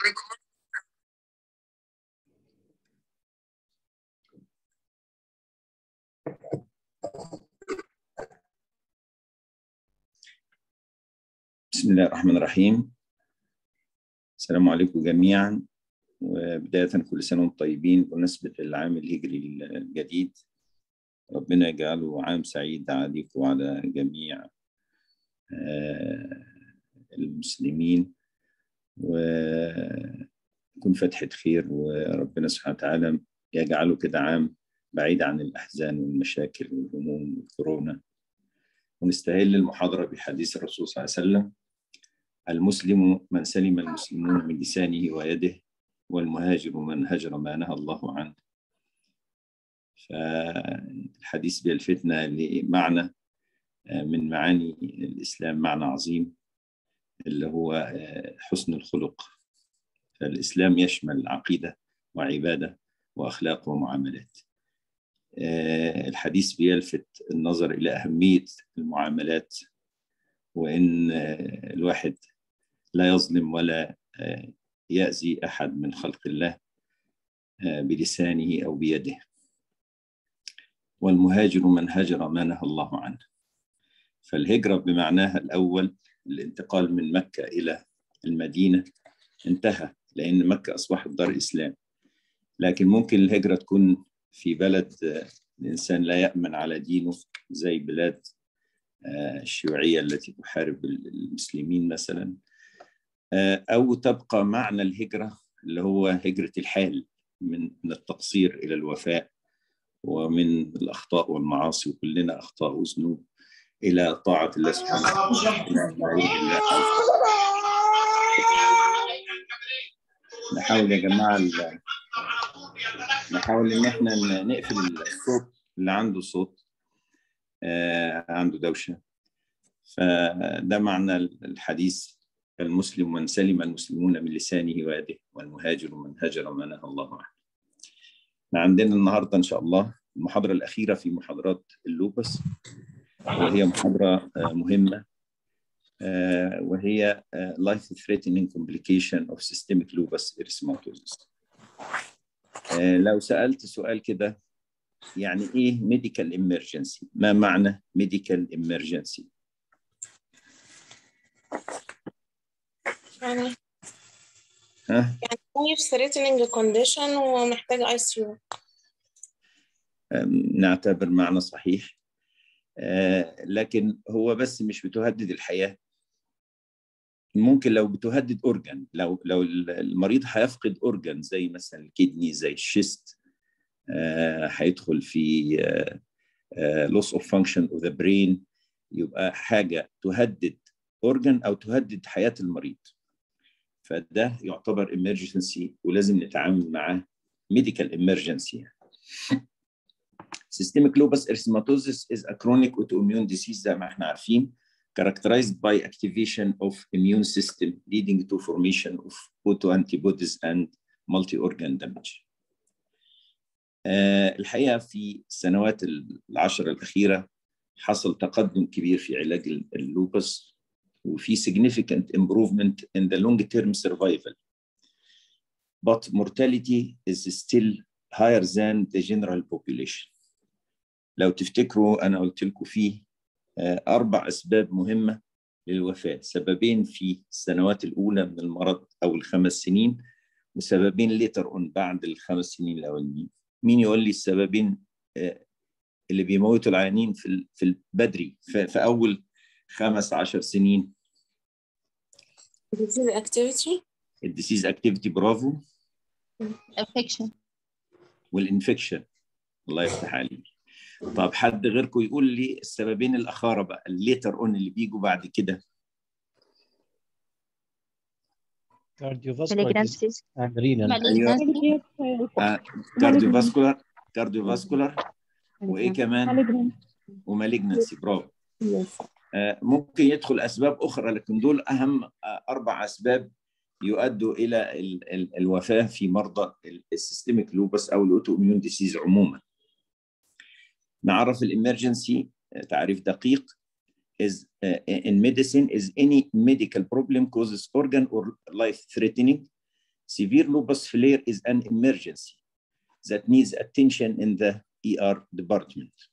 بسم الله الرحمن الرحيم السلام عليكم جميعا وبداية كل سنة وانتم طيبين بمناسبة العام الهجري الجديد ربنا يجعله عام سعيد عليكم وعلى جميع المسلمين ويكون فتحة خير وربنا سبحانه وتعالى يجعله كده عام بعيد عن الأحزان والمشاكل والهموم والكورونا ونستهل المحاضرة بحديث الرسول صلى الله عليه وسلم المسلم من سلم المسلمون من لسانه ويده والمهاجر من هجر ما نهى الله عنه فالحديث بالفتنة لمعنى من معاني الإسلام معنى عظيم اللي هو حسن الخلق فالإسلام يشمل عقيدة وعبادة وأخلاق ومعاملات الحديث بيلفت النظر إلى أهمية المعاملات وإن الواحد لا يظلم ولا يأذي أحد من خلق الله بلسانه أو بيده والمهاجر من هجر ما نهى الله عنه فالهجرة بمعناها الأول الانتقال من مكة إلى المدينة انتهى لأن مكة أصبحت دار إسلام لكن ممكن الهجرة تكون في بلد الإنسان لا يأمن على دينه زي بلاد الشيوعية التي تحارب المسلمين مثلا أو تبقى معنى الهجرة اللي هو هجرة الحال من التقصير إلى الوفاء ومن الأخطاء والمعاصي وكلنا أخطاء وذنوب إلى طاعة الله سبحانه وتعالى نحاول يا جماعة نحاول إن إحنا نقفل الصوت اللي عنده صوت آه عنده دوشة فده معنى الحديث المسلم من سلم المسلمون من لسانه ويده والمهاجر من هجر ما نهى الله عنه عندنا النهارده ان شاء الله المحاضره الاخيره في محاضرات اللوبس وهي محاضره مهمه وهي life threatening complication of systemic lupus erythematosus لو سالت سؤال كده يعني ايه medical emergency ما معنى medical emergency يعني ها يعني life threatening condition ومحتاج اي سي يو نعتبر معنى صحيح لكن هو بس مش بتهدد الحياه ممكن لو بتهدد اورجان لو لو المريض هيفقد اورجان زي مثلا الكدني زي الشيست هيدخل في loss of function of the brain يبقى حاجه تهدد اورجان او تهدد حياه المريض فده يعتبر emergency ولازم نتعامل معاه medical emergency systemic lupus erythematosus is a chronic autoimmune disease زي ما احنا عارفين characterized by activation of immune system leading to formation of autoantibodies and multi-organ damage. أه الحقيقة في السنوات العشر الأخيرة حصل تقدم كبير في علاج اللوبس وفي significant improvement in the long-term survival. But mortality is still higher than the general population. لو تفتكروا أنا قلت لكم فيه أربع أسباب مهمة للوفاة سببين في السنوات الأولى من المرض أو الخمس سنين وسببين ليتر أون بعد الخمس سنين الأولين مين يقول لي السببين اللي بيموتوا العيانين في في البدري في أول خمس عشر سنين disease activity الديسيز اكتيفيتي برافو infection والانفكشن الله يفتح عليك طب حد غيركم يقول لي السببين الاخاره بقى الليتر اون اللي بيجوا بعد كده cardiovascular disease malignancies and renal ايوه كارديو فاسكولار كارديو فاسكولار وايه كمان ومالجنسي برافو آه، ممكن يدخل اسباب اخرى لكن دول اهم آه، اربع اسباب يؤدوا الى ال- ال- الوفاه في مرضى السيستميك لوبس او الاوتو اميون ديسيز عموما نعرف الامرجنسي تعريف دقيق is uh, in medicine is any medical problem causes organ or life threatening severe lupus flare is an emergency that needs attention in the ER department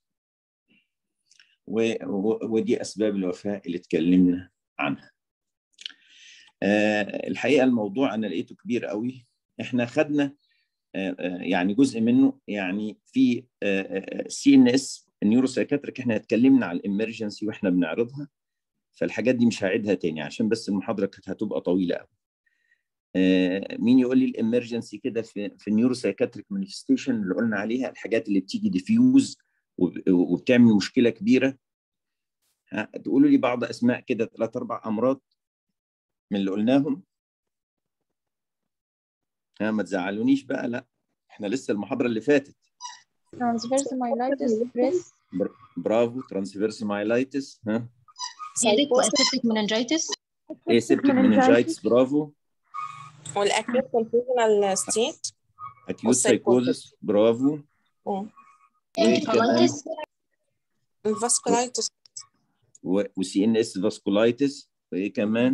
و, و, ودي اسباب الوفاه اللي اتكلمنا عنها آه الحقيقه الموضوع انا لقيته كبير قوي احنا خدنا آه يعني جزء منه يعني في سي ان اس النيوروسايكاتريك احنا اتكلمنا على الامرجنسي واحنا بنعرضها فالحاجات دي مش هعيدها تاني عشان بس المحاضره كانت هتبقى طويله قوي آه مين يقول لي الامرجنسي كده في في النيوروسايكاتريك مانيفستيشن اللي قلنا عليها الحاجات اللي بتيجي ديفيوز وبتعمل مشكله كبيره ها تقولوا لي بعض اسماء كده ثلاث اربع امراض من اللي قلناهم ها ما تزعلونيش بقى لا احنا لسه المحاضره اللي فاتت transverse myelitis stress برافو ترانسفيرس مايلايتس ها headache واسيبتيك meningitis اسيبتيك مننجايتس برافو والاكيوت confusional state اكيوت سايكوزس برافو encephalitis الفاسكولايتس وسي ان اس فاسكولايتس وايه كمان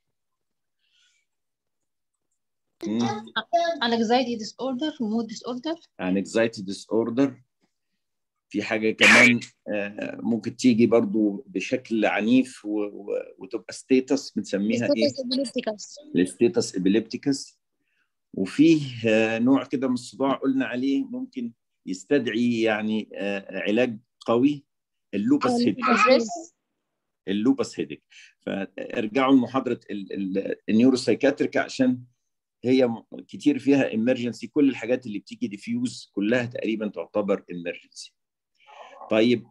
anxiety disorder mood disorder anxiety disorder في حاجة كمان ممكن تيجي برضو بشكل عنيف و... و... وتبقى ستيتس بنسميها ايه؟ الستيتس ابيليبتيكس وفيه نوع كده من الصداع قلنا عليه ممكن يستدعي يعني علاج قوي اللوبس هيديك اللوبس هيديك فارجعوا لمحاضرة النيوروسايكاتريك عشان هي كتير فيها امرجنسي كل الحاجات اللي بتيجي ديفيوز كلها تقريبا تعتبر امرجنسي طيب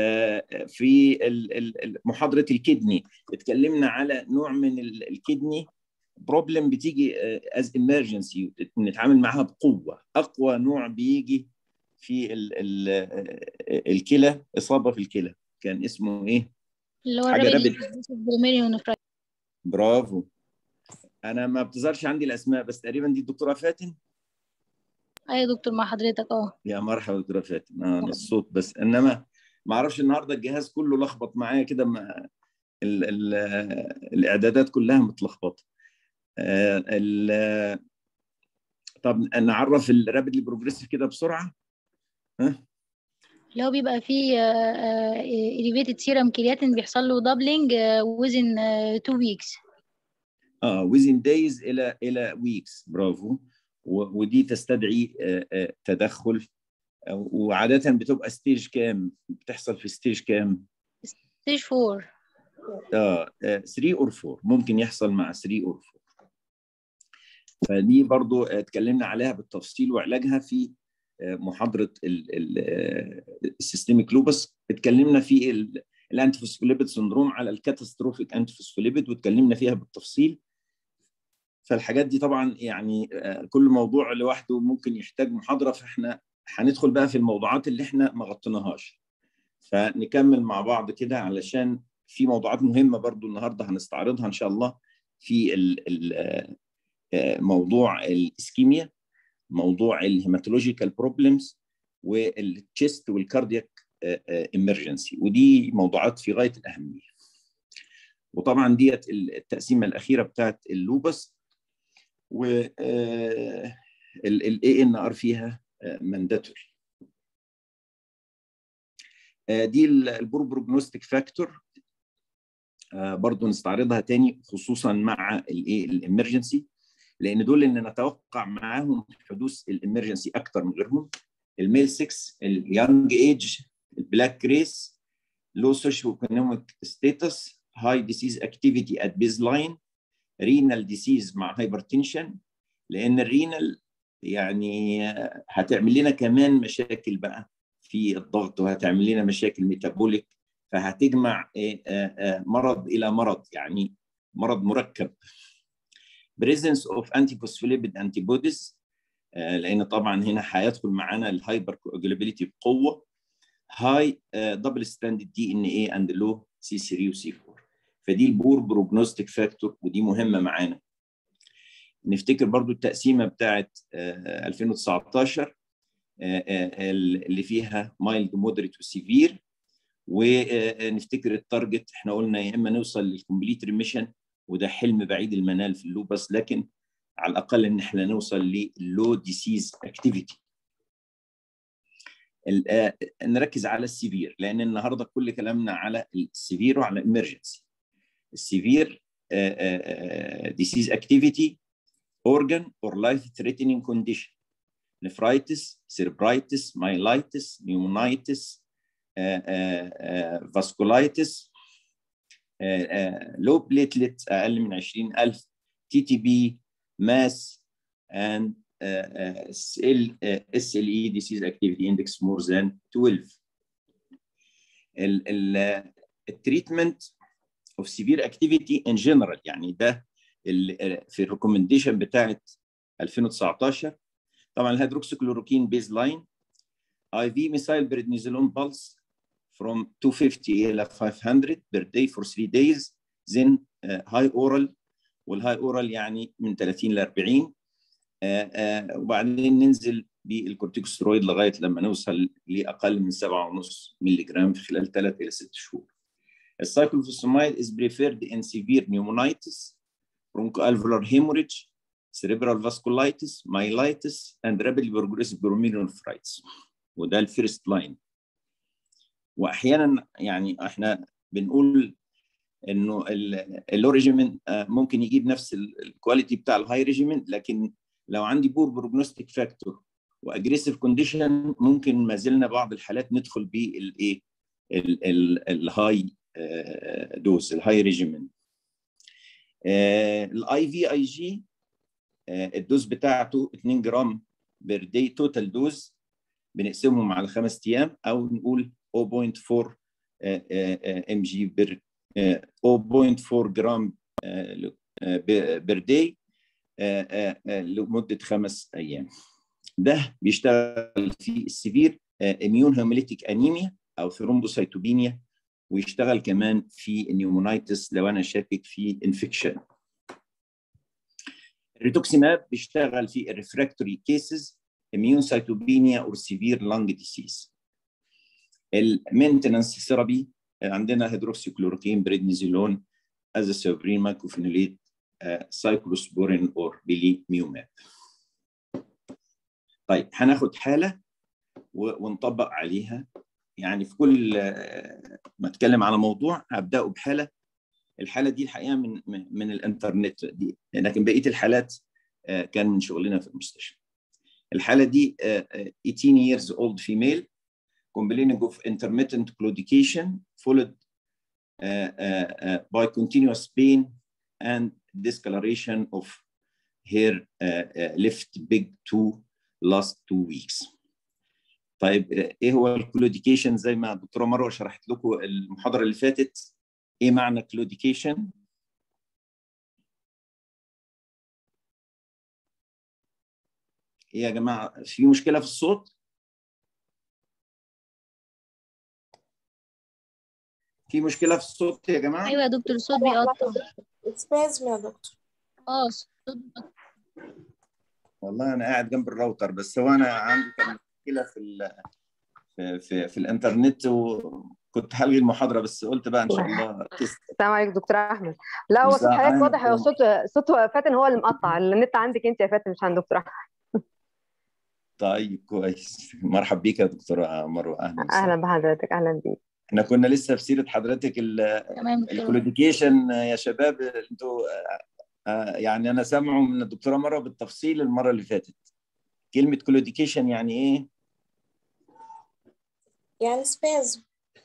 في محاضره الكدني اتكلمنا على نوع من الكدني بروبلم بتيجي از امرجنسي نتعامل معاها بقوه اقوى نوع بيجي في ال ال الكلى اصابه في الكلى كان اسمه ايه اللي هو حاجة rapid rapid. glomerulonephritis. برافو انا ما بتظهرش عندي الاسماء بس تقريبا دي الدكتوره فاتن ايوه يا دكتور مع حضرتك اه يا مرحبا دكتوره فاتن اه أنا الصوت بس انما ما اعرفش النهارده الجهاز كله لخبط معايا كده ما ال ال الاعدادات كلها متلخبطه آه ال طب نعرف الرابيدلي بروجريسيف كده بسرعه ها اللي هو بيبقى فيه elevated serum creatinine بيحصل له doubling آه، within آه، two weeks اه within days الى الى weeks برافو و- ودي تستدعي آه، آه، تدخل آه، وعاده بتبقى ستيج كام بتحصل في ستيج كام stage 4 اه 3 اور 4 ممكن يحصل مع 3 اور 4 فدي برضو آه، اتكلمنا عليها بالتفصيل وعلاجها في آه، محاضره السيستميك لوبس اتكلمنا في الانتيفوسفوليبيد سندروم على الكاتاستروفيك انتيفوسفوليبيد واتكلمنا فيها بالتفصيل فالحاجات دي طبعا يعني آه، كل موضوع لوحده ممكن يحتاج محاضره فاحنا هندخل بقى في الموضوعات اللي احنا ما غطيناهاش فنكمل مع بعض كده علشان في موضوعات مهمه برضو النهارده هنستعرضها ان شاء الله في ال ال آه، موضوع الاسكيميا موضوع الهيماتولوجيكال بروبلمز والتشيست والكاردياك امرجنسي ودي موضوعات في غايه الاهميه وطبعا ديت التقسيمه الاخيره بتاعت اللوبس و الاي ان ار فيها مانداتوري دي البور بروجنوستيك فاكتور برضو نستعرضها تاني خصوصا مع الايه الامرجنسي لان دول ان نتوقع معاهم حدوث الامرجنسي اكتر من غيرهم الميل 6 اليانج ايج البلاك ريس لو سوشيو ايكونوميك ستاتس هاي ديسيز اكتيفيتي ات بيز لاين رينال ديسيز مع هايبرتنشن لان الرينال يعني هتعمل لنا كمان مشاكل بقى في الضغط وهتعمل لنا مشاكل ميتابوليك فهتجمع مرض الى مرض يعني مرض مركب presence of antiphospholipid antibodies لان طبعا هنا هيدخل معانا الهايبر كواجولابيلتي بقوه هاي دبل ستاند دي ان اي اند لو سي 3 وسي 4 فدي البور بروجنوستيك فاكتور ودي مهمه معانا نفتكر برضو التقسيمه بتاعت 2019 اللي فيها مايلد مودريت وسيفير ونفتكر التارجت احنا قلنا يا اما نوصل للكومبليت ريميشن وده حلم بعيد المنال في اللوبس لكن على الاقل ان احنا نوصل للو ديسيز اكتيفيتي نركز على السيفير لان النهارده كل كلامنا على السيفير وعلى الامرجنسي السيفير ديسيز اكتيفيتي organ or life threatening condition nephritis cerebritis myelitis pneumonitis uh, uh, uh, vasculitis low platelet اقل من 20000 تي تي بي ماس and SLE disease activity index more than 12 التريتمنت of severe activity in general يعني ده في الريكومنديشن بتاعت 2019 طبعا الهيدروكسيكلوروكين بيز لاين اي في ميثايل بريدنيزولون بالس from 250 الى 500 per day for 3 days then uh, high oral والهاي اورال يعني من 30 ل 40 آه آه وبعدين ننزل بالكورتيكوسترويد لغايه لما نوصل لاقل من 7.5 مللي جرام في خلال 3 الى 6 شهور. السايكلوفوسمايد is preferred in severe pneumonitis, bronchoalveolar hemorrhage, cerebral vasculitis, myelitis, and rapidly progressive glomerulonephritis. وده الفيرست لاين. واحيانا يعني احنا بنقول انه اللو ريجيمنت ممكن يجيب نفس الكواليتي بتاع الهاي ريجيمنت لكن لو عندي بور بروجنوستيك فاكتور واجريسيف كونديشن ممكن ما زلنا بعض الحالات ندخل بالايه الهاي دوز الهاي ريجيمنت الاي في اي جي الدوز بتاعته 2 جرام بير داي توتال دوز بنقسمهم على خمس ايام او نقول 0.4 ام جي بير 0.4 جرام بير داي لمده خمس ايام. ده بيشتغل في السيفير اميون هيموليتيك انيميا او ثرومبوسايتوبينيا ويشتغل كمان في النيومونايتس لو انا شاكك في انفكشن. الريتوكسيماب بيشتغل في الريفراكتوري كيسز اميون سايتوبينيا اور سيفير لانج ديسيز. المينتنانس ثيرابي عندنا هيدروكسيكلوروكين بريدنيزولون ازاسوبرين مايكوفينوليت سايكلوسبورين اور بيلي ميوماب طيب هناخد حاله ونطبق عليها يعني في كل ما اتكلم على موضوع هبداه بحاله الحاله دي الحقيقه من من الانترنت دي لكن بقيه الحالات كان من شغلنا في المستشفى الحاله دي 18 years old female complaining of intermittent claudication followed uh, uh, uh, by continuous pain and discoloration of her left big toe last two weeks. طيب ايه هو الكلوديكيشن زي ما الدكتوره مروه شرحت لكم المحاضره اللي فاتت ايه معنى كلوديكيشن؟ ايه يا جماعه في مشكله في الصوت؟ في مشكله في الصوت يا جماعه ايوه يا دكتور الصوت بيقطع سبازم يا دكتور اه الصوت بيقطع. والله انا قاعد جنب الراوتر بس هو انا عندي كان مشكله في ال في في, في الانترنت وكنت هلغي المحاضره بس قلت بقى ان شاء الله تست السلام عليكم دكتور احمد لا هو صوت مساء حضرتك الخير. واضح هو صوت صوت فاتن هو اللي مقطع النت عندك انت يا فاتن مش عند دكتور احمد طيب كويس مرحب بيك يا دكتوره مروه اهلا وسهلا. اهلا بحضرتك اهلا بيك احنا كنا لسه في سيره حضرتك ال- تمام دكتور الكلوديكيشن يا شباب انتوا آه، يعني انا سامعه من الدكتوره مروه بالتفصيل المره اللي فاتت كلمه كلوديكيشن يعني ايه يعني سبازم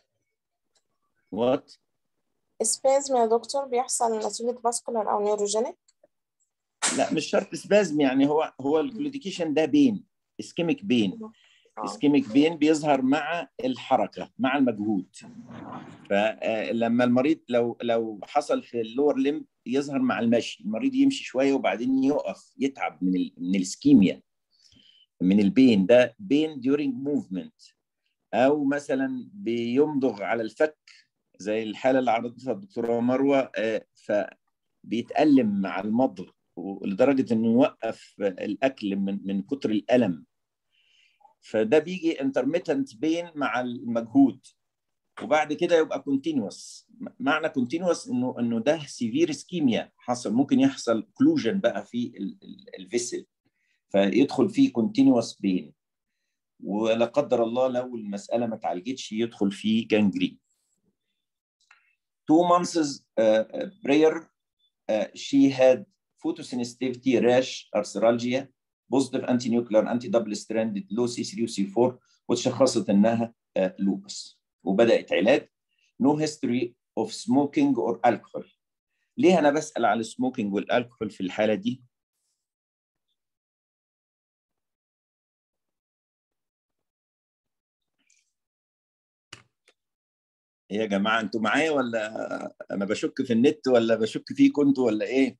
وات سبازم يا دكتور بيحصل نتيجة فاسكولار أو نيوروجينيك لا مش شرط سبازم يعني هو هو الكلوديكيشن ده بين اسكيميك بين اسكيميك بين بيظهر مع الحركه مع المجهود فلما المريض لو لو حصل في اللور ليمب يظهر مع المشي المريض يمشي شويه وبعدين يقف يتعب من ال من الاسكيميا من البين ده بين during movement او مثلا بيمضغ على الفك زي الحاله اللي عرضتها الدكتوره مروه آه، فبيتألم مع المضغ لدرجه انه يوقف الاكل من من كتر الالم فده بيجي انترميتنت بين مع المجهود وبعد كده يبقى كونتينوس معنى كونتينوس انه انه ده سيفير اسكيميا حصل ممكن يحصل كلوجن بقى في الفيسل فيدخل فيه كونتينوس بين ولا قدر الله لو المساله ما اتعالجتش يدخل فيه جانجرين two months uh, prayer uh, she had photosensitivity rash arthralgia positive anti-nuclear anti-double stranded low C3 و C4 وتشخصت انها لوبس وبدات علاج no history of smoking or alcohol ليه انا بسال على السموكينج والالكحول في الحاله دي يا جماعه انتوا معايا ولا انا بشك في النت ولا بشك فيكم انتوا ولا ايه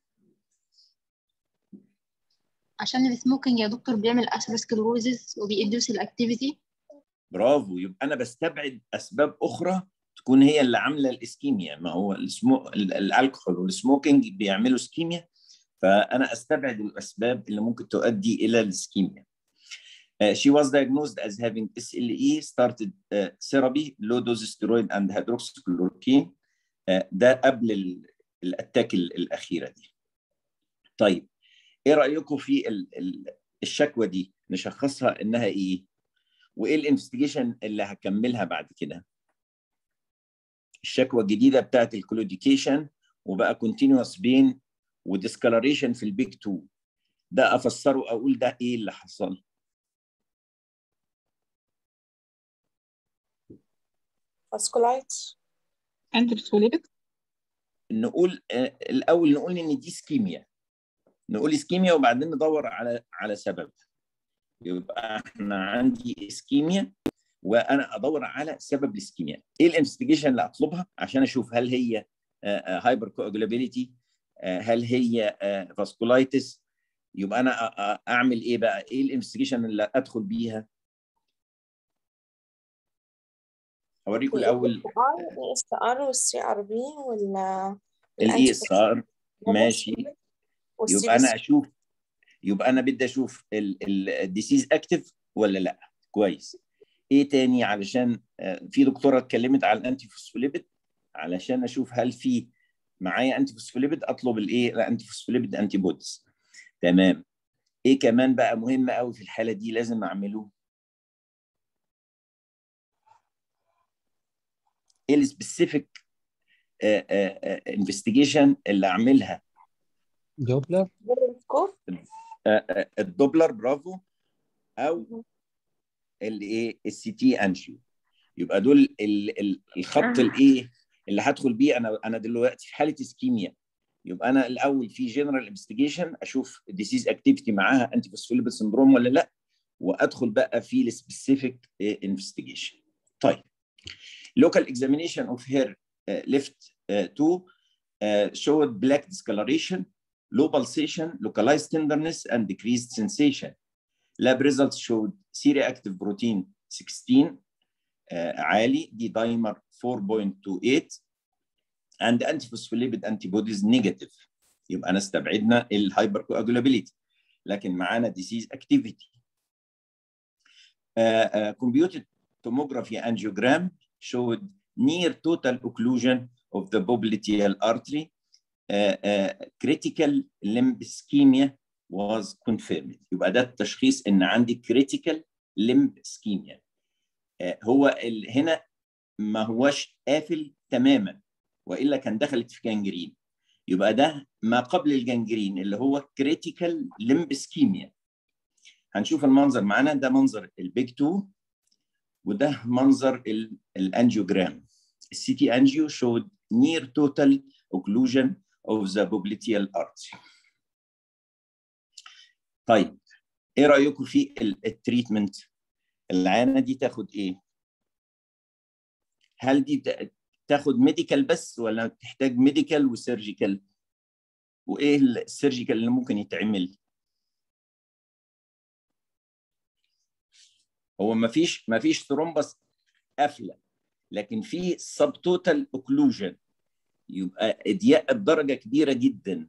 عشان السموكينج يا دكتور بيعمل اثيروسكلروزز وبيدوس الاكتيفيتي برافو يبقى انا بستبعد اسباب اخرى تكون هي اللي عامله الاسكيميا ما هو السمو... الالكحول والسموكينج بيعملوا اسكيميا فانا استبعد الاسباب اللي ممكن تؤدي الى الاسكيميا Uh, she was diagnosed as having SLE, started uh, therapy, low dose steroid and hydroxychloroquine. Uh, ده قبل ال- الاتاك ال- الاخيره دي. طيب ايه رايكم في ال- ال- الشكوى دي؟ نشخصها انها ايه؟ وايه الانفستيجيشن اللي هكملها بعد كده؟ الشكوى الجديده بتاعت الكلوديكيشن وبقى كونتينوس بين وديسكلريشن في البيج 2 ده افسره اقول ده ايه اللي حصل؟ فاسكولايتس انترسوليبك نقول آه، الاول نقول ان دي اسكيميا نقول اسكيميا وبعدين ندور على على سبب يبقى احنا عندي اسكيميا وانا ادور على سبب الاسكيميا ايه الانفستيجيشن اللي اطلبها عشان اشوف هل هي هايبر كواجولابيلتي هل هي فاسكولايتس يبقى انا أ- أ- اعمل ايه بقى ايه الانفستيجيشن اللي ادخل بيها اوريكم الاول الاي اس ار والسي ار بي ولا الاي اس ار ماشي يبقى انا اشوف يبقى انا بدي اشوف الديسيز اكتف ولا لا كويس ايه تاني علشان آه، في دكتوره اتكلمت على الانتي فوسفوليبيد علشان اشوف هل في معايا انتي فوسفوليبيد اطلب الايه الانتي فوسفوليبيد انتي بوديز تمام ايه كمان بقى مهم قوي في الحاله دي لازم اعمله ايه السبيسيفيك انفستيجيشن اللي اعملها دوبلر سكوب آه، آه، الدوبلر برافو او الايه السي تي انجيو يبقى دول ال- ال- الخط الايه اللي هدخل بيه انا انا دلوقتي في حاله اسكيميا يبقى انا الاول في جنرال انفستيجيشن اشوف ديسيز اكتيفيتي معاها انتي فوسفوليبيد سندروم ولا لا وادخل بقى في السبيسيفيك انفستيجيشن طيب local examination of her uh, left uh, two uh, showed black discoloration low pulsation localized tenderness and decreased sensation lab results showed C-reactive protein 16 آه، عالي دي دايمر 4.28 and antiphospholipid antibodies negative يبقى انا استبعدنا الهايبر coagulability لكن معانا disease activity uh, uh, computed tomography angiogram showed near total occlusion of the popliteal artery uh, uh, critical limb ischemia was confirmed يبقى ده التشخيص ان عندي critical limb ischemia آه، هو ال- هنا ما هوش قافل تماما والا كان دخلت في جنجرين يبقى ده ما قبل الجنجرين اللي هو كريتيكال لمب اسكيميا هنشوف المنظر معانا ده منظر البيج 2 وده منظر ال- الانجيوجرام السي تي انجيو showed near total occlusion of the popliteal artery طيب ايه رايكم في ال- التريتمنت العيانه دي تاخد ايه هل دي ت- تاخد ميديكال بس ولا تحتاج ميديكال وسيرجيكال وايه السيرجيكال اللي ممكن يتعمل هو ما فيش ما فيش ثرومبس قافله لكن في سب توتال اوكلوجن يبقى اضياء بدرجه كبيره جدا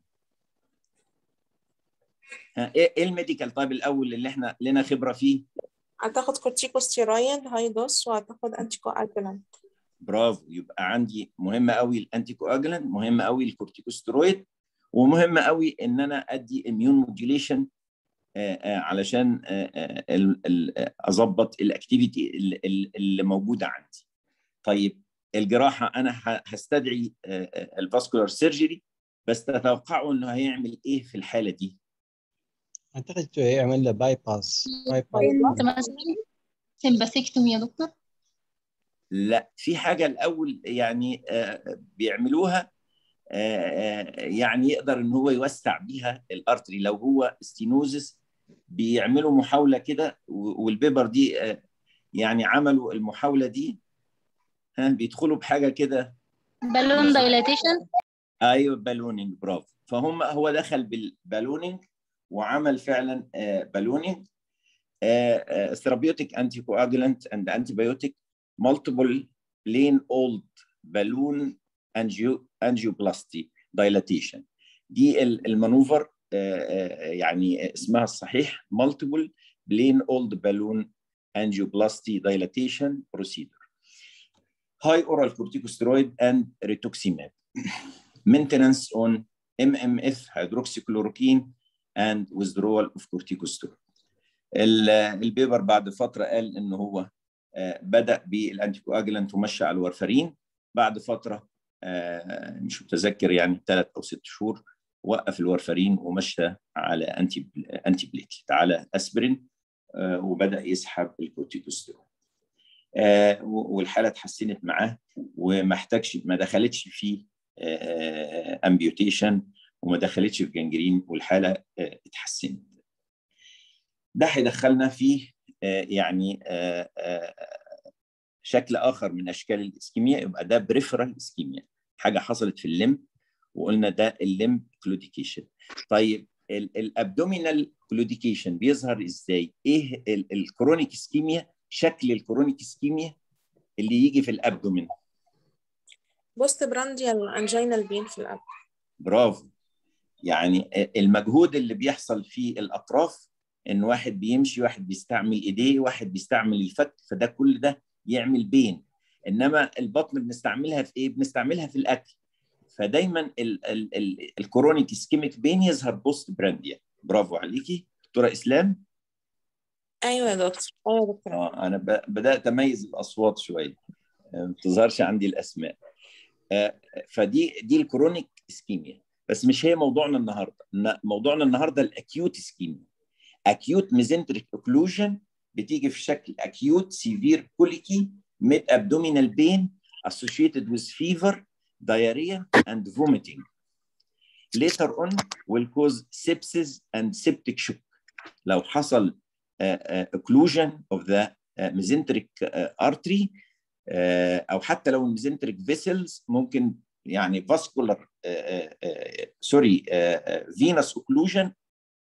ها ايه إيه الميديكال طيب الاول اللي احنا لنا خبره فيه هتاخد كورتيكوستيرويد هاي دوس وهتاخد انتي كواجولانت برافو يبقى عندي مهم قوي الانتي كواجلانت مهم قوي الكورتيكوسترويد ومهم قوي ان انا ادي اميون موديوليشن علشان آه، آه، ال- ال- اظبط الاكتيفيتي اللي موجوده عندي طيب الجراحه انا ه- هستدعي الفاسكولار سيرجري بس تتوقعوا انه هيعمل ايه في الحاله دي اعتقد يعمل له باي باس باي باس مثلا سمباثيكتومي يا دكتور لا في حاجه الاول يعني آه، بيعملوها آه، آه، يعني يقدر ان هو يوسع بيها الارتري لو هو ستينوزس بيعملوا محاوله كده و- والبيبر دي آه، يعني عملوا المحاوله دي ها بيدخلوا بحاجه كده بالون دايلاتيشن ايوه بالونينج برافو فهم هو دخل بالبالونينج وعمل فعلا بالونينج ثيرابيوتيك انتي كواجولانت اند انتي بايوتيك مالتيبل بلين اولد بالون انجيو انجيوبلاستي دايلاتيشن دي ال- المانوفر آه، آه، يعني اسمها الصحيح مالتيبل بلين اولد بالون angioplasty dilatation procedure high oral corticosteroid and rituximab maintenance on MMF hydroxychloroquine and withdrawal of corticosteroid. ال- البيبر بعد فتره قال ان هو آه، بدا بالانتيكواجلانت ومشى على الورفرين بعد فتره آه، مش متذكر يعني ثلاث او ست شهور وقف الورفرين ومشى على انتي انتي بليتلت على اسبرين آه، وبدا يسحب الكورتيكوستيرويد آه، و- والحاله اتحسنت معاه وما احتاجش ما دخلتش في امبيوتيشن وما دخلتش في جنجرين والحاله آه، اتحسنت ده هيدخلنا في آه، يعني آه، آه، شكل اخر من اشكال الاسكيميا يبقى ده بريفرال اسكيميا حاجه حصلت في الليمب وقلنا ده الليمب كلوديكيشن طيب ال- الابدومينال كلوديكيشن بيظهر ازاي ايه ال- الكرونيك اسكيميا شكل الكرونيك اسكيميا اللي يجي في الابدومين بوست برانديال انجينال بين في القلب برافو يعني المجهود اللي بيحصل في الاطراف ان واحد بيمشي واحد بيستعمل ايديه واحد بيستعمل الفك فده كل ده يعمل بين انما البطن بنستعملها في ايه بنستعملها في الاكل فدايما ال ال ال الكرونيك اسكيميك بين يظهر بوست برانديا برافو عليكي دكتوره اسلام ايوه يا دكتور ايوه يا دكتور اه انا ب- بدات اميز الاصوات شويه آه، ما بتظهرش عندي الاسماء آه، فدي دي الكرونيك اسكيميا بس مش هي موضوعنا النهارده إن موضوعنا النهارده الاكيوت اسكيميا اكيوت ميزنتريك اوكلوجن بتيجي في شكل اكيوت سيفير كوليكي ميد ابدومينال بين associated with fever diarrhea and vomiting later on will cause sepsis and septic shock لو حصل uh, uh, occlusion of the uh, mesenteric uh, artery uh, او حتى لو الميزنتريك فيسلز ممكن يعني فاسكولار سوري فينس اوكلوجن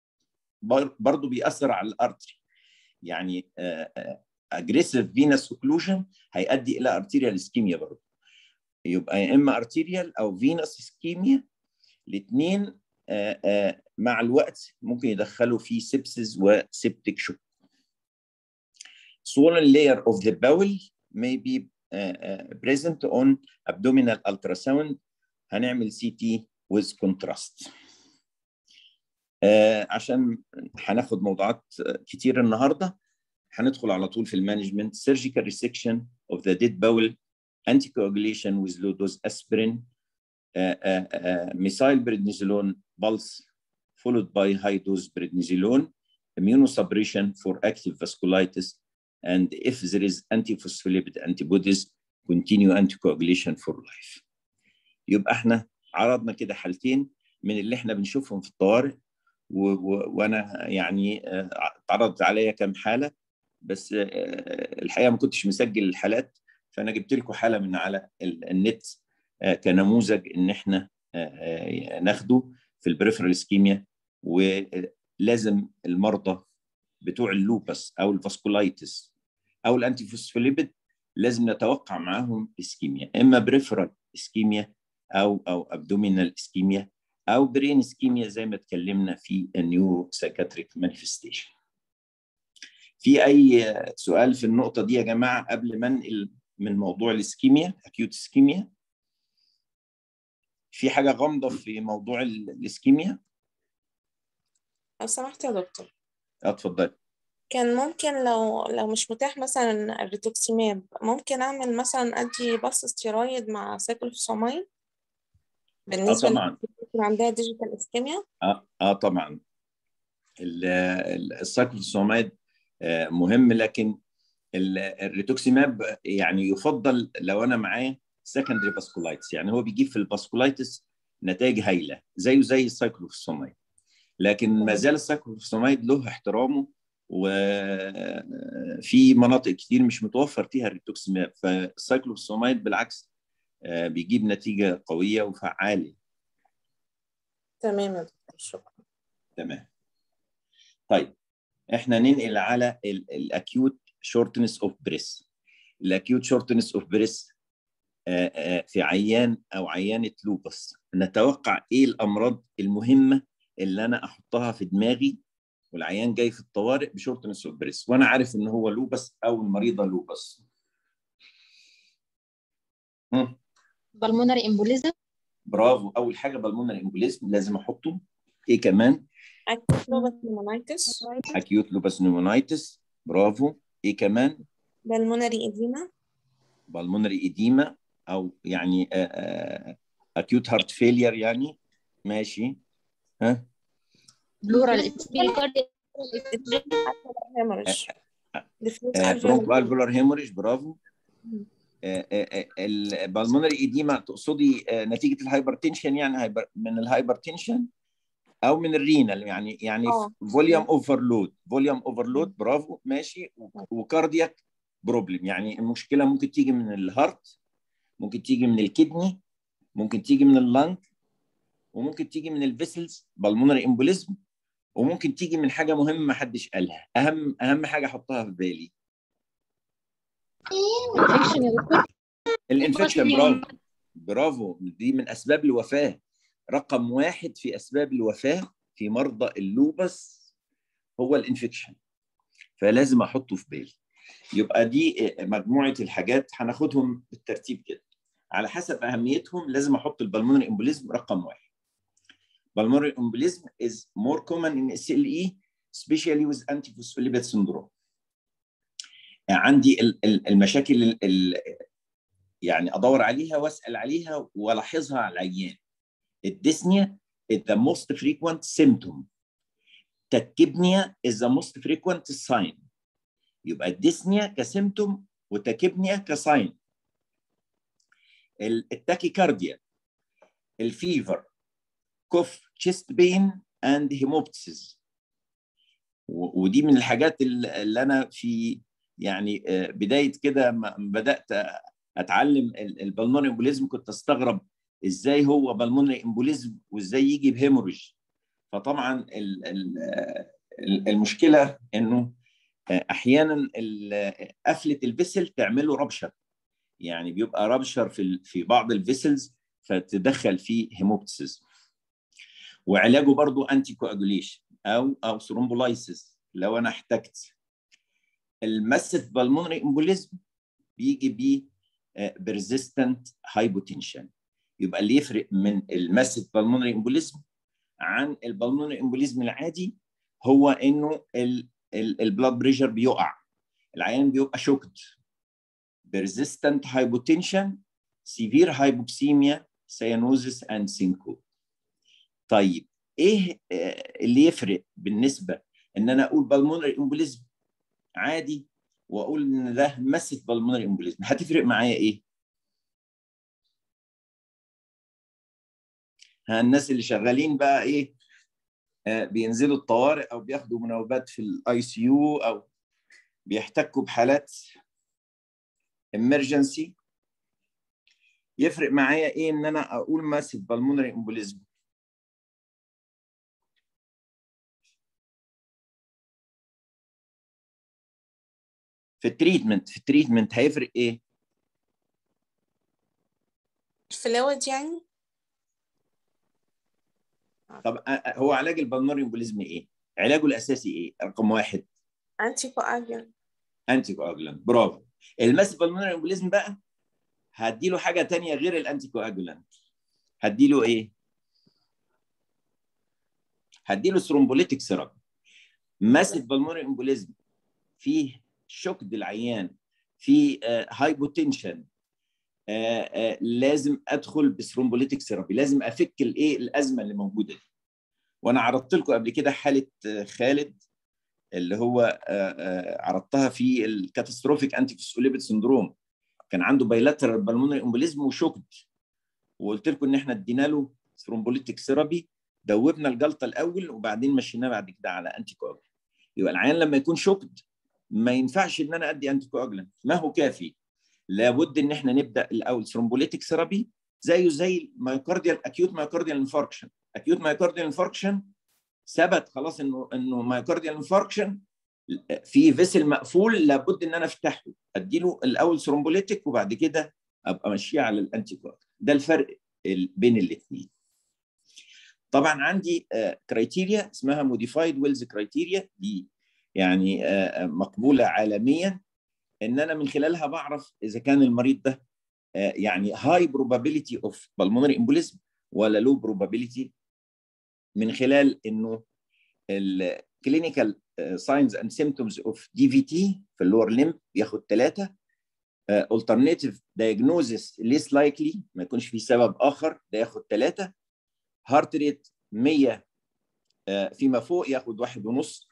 برضه بيأثر على الارتري يعني اجريسيف فينس اوكلوجن هيؤدي الى ارتيريال اسكيميا برضه يبقى يا اما ارتيريال او فينس اسكيميا الاثنين مع الوقت ممكن يدخلوا في سيبسز وسيبتيك شوك swollen layer of the bowel may be uh, uh, present on abdominal ultrasound هنعمل سي تي with contrast uh, عشان هناخد موضوعات كتير النهارده هندخل على طول في المانجمنت surgical resection of the dead bowel anticoagulation with low dose aspirin uh, uh, uh, methyl prednisolone pulse followed by high dose prednisolone immunosuppression for active vasculitis and if there is antiphospholipid antibodies continue anticoagulation for life يبقى احنا عرضنا كده حالتين من اللي احنا بنشوفهم في الطوارئ و و وانا يعني اتعرضت عليا كام حاله بس الحقيقه ما كنتش مسجل الحالات فانا جبت لكم حاله من على النت كنموذج ان احنا ناخده في البريفرال اسكيميا ولازم المرضى بتوع اللوبس او الفاسكولايتس او الانتيفوسفوليبيد لازم نتوقع معاهم اسكيميا اما بريفرال اسكيميا او او ابدومينال اسكيميا او برين اسكيميا زي ما اتكلمنا في النيورو سايكاتريك مانيفستيشن في اي سؤال في النقطه دي يا جماعه قبل ما انقل من موضوع الاسكيميا اكيوت اسكيميا في حاجه غامضه في موضوع ال- الاسكيميا لو سمحت يا دكتور اتفضل كان ممكن لو لو مش متاح مثلا الريتوكسيماب ممكن اعمل مثلا ادي بس ستيرويد مع سايكلوفوسامين بالنسبه طبعاً. اللي عندها ديجيتال اسكيميا اه, آه طبعا ال- ال- السايكلوسومايد آه، مهم لكن ال- الريتوكسيماب يعني يفضل لو انا معاه سكندري باسكولايتس يعني هو بيجيب في الباسكولايتس نتائج هايله زيه زي السايكلوفوسامايد لكن ما زال السايكلوفوسامايد له احترامه وفي مناطق كتير مش متوفر فيها الريتوكسيماب فالسايكلوفوسامايد بالعكس آه، بيجيب نتيجه قويه وفعاله تمام يا دكتور شكرا تمام طيب احنا ننقل على الاكيوت شورتنس اوف بريس الاكيوت شورتنس اوف بريس في عيان او عيانه لوبس نتوقع ايه الامراض المهمه اللي انا احطها في دماغي والعيان جاي في الطوارئ بشورتنس اوف بريس وانا عارف ان هو لوبس او المريضه لوبس مم. بالمونري امبوليزم برافو اول حاجه بالمونري امبوليزم لازم احطه ايه كمان اكيد لوبس نيمونايتس اكيوت لوبس نيمونايتس برافو ايه كمان بالمونري اديما بالمونري ايديما او يعني اكيوت هارت فيلير يعني ماشي ها بلورال هيموريج برونكو الفولار هيموريج برافو البالمونري ايديما تقصدي آه، نتيجه الهايبرتنشن يعني هايبر من الهايبرتنشن او من الرينال يعني يعني آه. فوليوم اوفرلود فوليوم اوفرلود برافو ماشي وكاردياك بروبلم يعني المشكله ممكن تيجي من الهارت ممكن تيجي من الكدني ممكن تيجي من اللنج وممكن تيجي من الفيسلز بالمونري امبوليزم وممكن تيجي من حاجه مهمه ما حدش قالها اهم اهم حاجه احطها في بالي انفكشن يا دكتور الانفكشن برافو برافو دي من اسباب الوفاه رقم واحد في اسباب الوفاه في مرضى اللوبس هو الانفكشن فلازم احطه في بالي يبقى دي مجموعه الحاجات هناخدهم بالترتيب كده على حسب اهميتهم لازم احط البلمونري امبوليزم رقم واحد pulmonary embolism is more common in SLE especially with antiphospholipid syndrome عندي ال- ال- المشاكل ال- ال- يعني ادور عليها واسال عليها والاحظها على العيان الديسنيا is the most frequent symptom تكبنيا is the most frequent sign يبقى الديسنيا كسيمتوم وتكبنيا كساين التاكيكارديا الفيفر كوف تشيست بين اند هيموبتسيس ودي من الحاجات اللي انا في يعني آه، بدايه كده ما بدات اتعلم البلمونري امبوليزم كنت استغرب ازاي هو بلمونري امبوليزم وازاي يجي بهيموريج فطبعا ال- ال- ال- المشكله انه احيانا ال- قفله الفيسل تعمله ربشر يعني بيبقى ربشر في ال- في بعض الفيسلز فتدخل فيه هيموبتسيس وعلاجه برضو انتي كواجوليشن او او ثرومبولايسيس لو انا احتجت المسف بالمونري امبوليزم بيجي بيه بيرزيستنت هايبوتنشن يبقى اللي يفرق من المسف بالمونري امبوليزم عن البالمونري امبوليزم العادي هو انه البلاد بريشر بيقع العيان بيبقى شوكد persistent hypotension severe hypoxemia cyanosis and syncope طيب ايه آه، اللي يفرق بالنسبه ان انا اقول بالمونري امبوليزم عادي واقول ان ده مسة بالمونري امبوليزم هتفرق معايا ايه ها الناس اللي شغالين بقى ايه آه، بينزلوا الطوارئ او بياخدوا مناوبات في الاي سي يو او بيحتكوا بحالات emergency يفرق معايا ايه ان انا اقول ماسف بالمونري امبوليزم في التريتمنت في التريتمنت هيفرق ايه فلويد يعني طب أ- أ- هو علاج البلمونري امبوليزم ايه علاجه الاساسي ايه رقم واحد انتي كواجل انتي كواجلانت برافو الماسيف بالمونري امبوليزم بقى هديله حاجه تانية غير الانتي كواجولانت هديله ايه؟ هديله ثرومبوليتيك سيرابي ماسيف بالمونري امبوليزم فيه شوكد العيان في هايبوتنشن لازم ادخل بثرومبوليتيك سيرابي لازم افك الايه الازمه اللي موجوده دي وانا عرضت لكم قبل كده حاله آه، خالد اللي هو آه، آه، عرضتها في الكاتاستروفيك انتي فوسفوليبيد سندروم كان عنده بايلاترال بالمونري امبوليزم وشوكد وقلت لكم ان احنا ادينا له ثرومبوليتيك سيرابي دوبنا الجلطه الاول وبعدين مشيناه بعد كده على انتي كواجولانت يبقى العيان لما يكون شوكد ما ينفعش ان انا ادي انتي كواجولانت ما هو كافي لابد ان احنا نبدا الاول ثرومبوليتيك سيرابي زيه زي مايوكارديال اكيوت مايوكارديال انفاركشن اكيوت مايوكارديال انفاركشن ثبت خلاص انه انه مايوكارديال انفاركشن في فيسل مقفول لابد ان انا افتحه اديله الاول ثرومبوليتيك وبعد كده ابقى ماشيه على الانتي كواجولانت ده الفرق ال- بين الاثنين طبعا عندي كرايتيريا اسمها موديفايد ويلز كرايتيريا دي يعني آه، آه، مقبوله عالميا ان انا من خلالها بعرف اذا كان المريض ده آه، يعني هاي probability اوف pulmonary embolism ولا لو probability من خلال انه الكلينيكال ساينز اند سيمتومز اوف دي في تي في اللور ليمب ياخد ثلاثه alternative diagnosis less likely ما يكونش في سبب اخر ده ياخد ثلاثه هارت ريت 100 آه، فيما فوق ياخد واحد ونص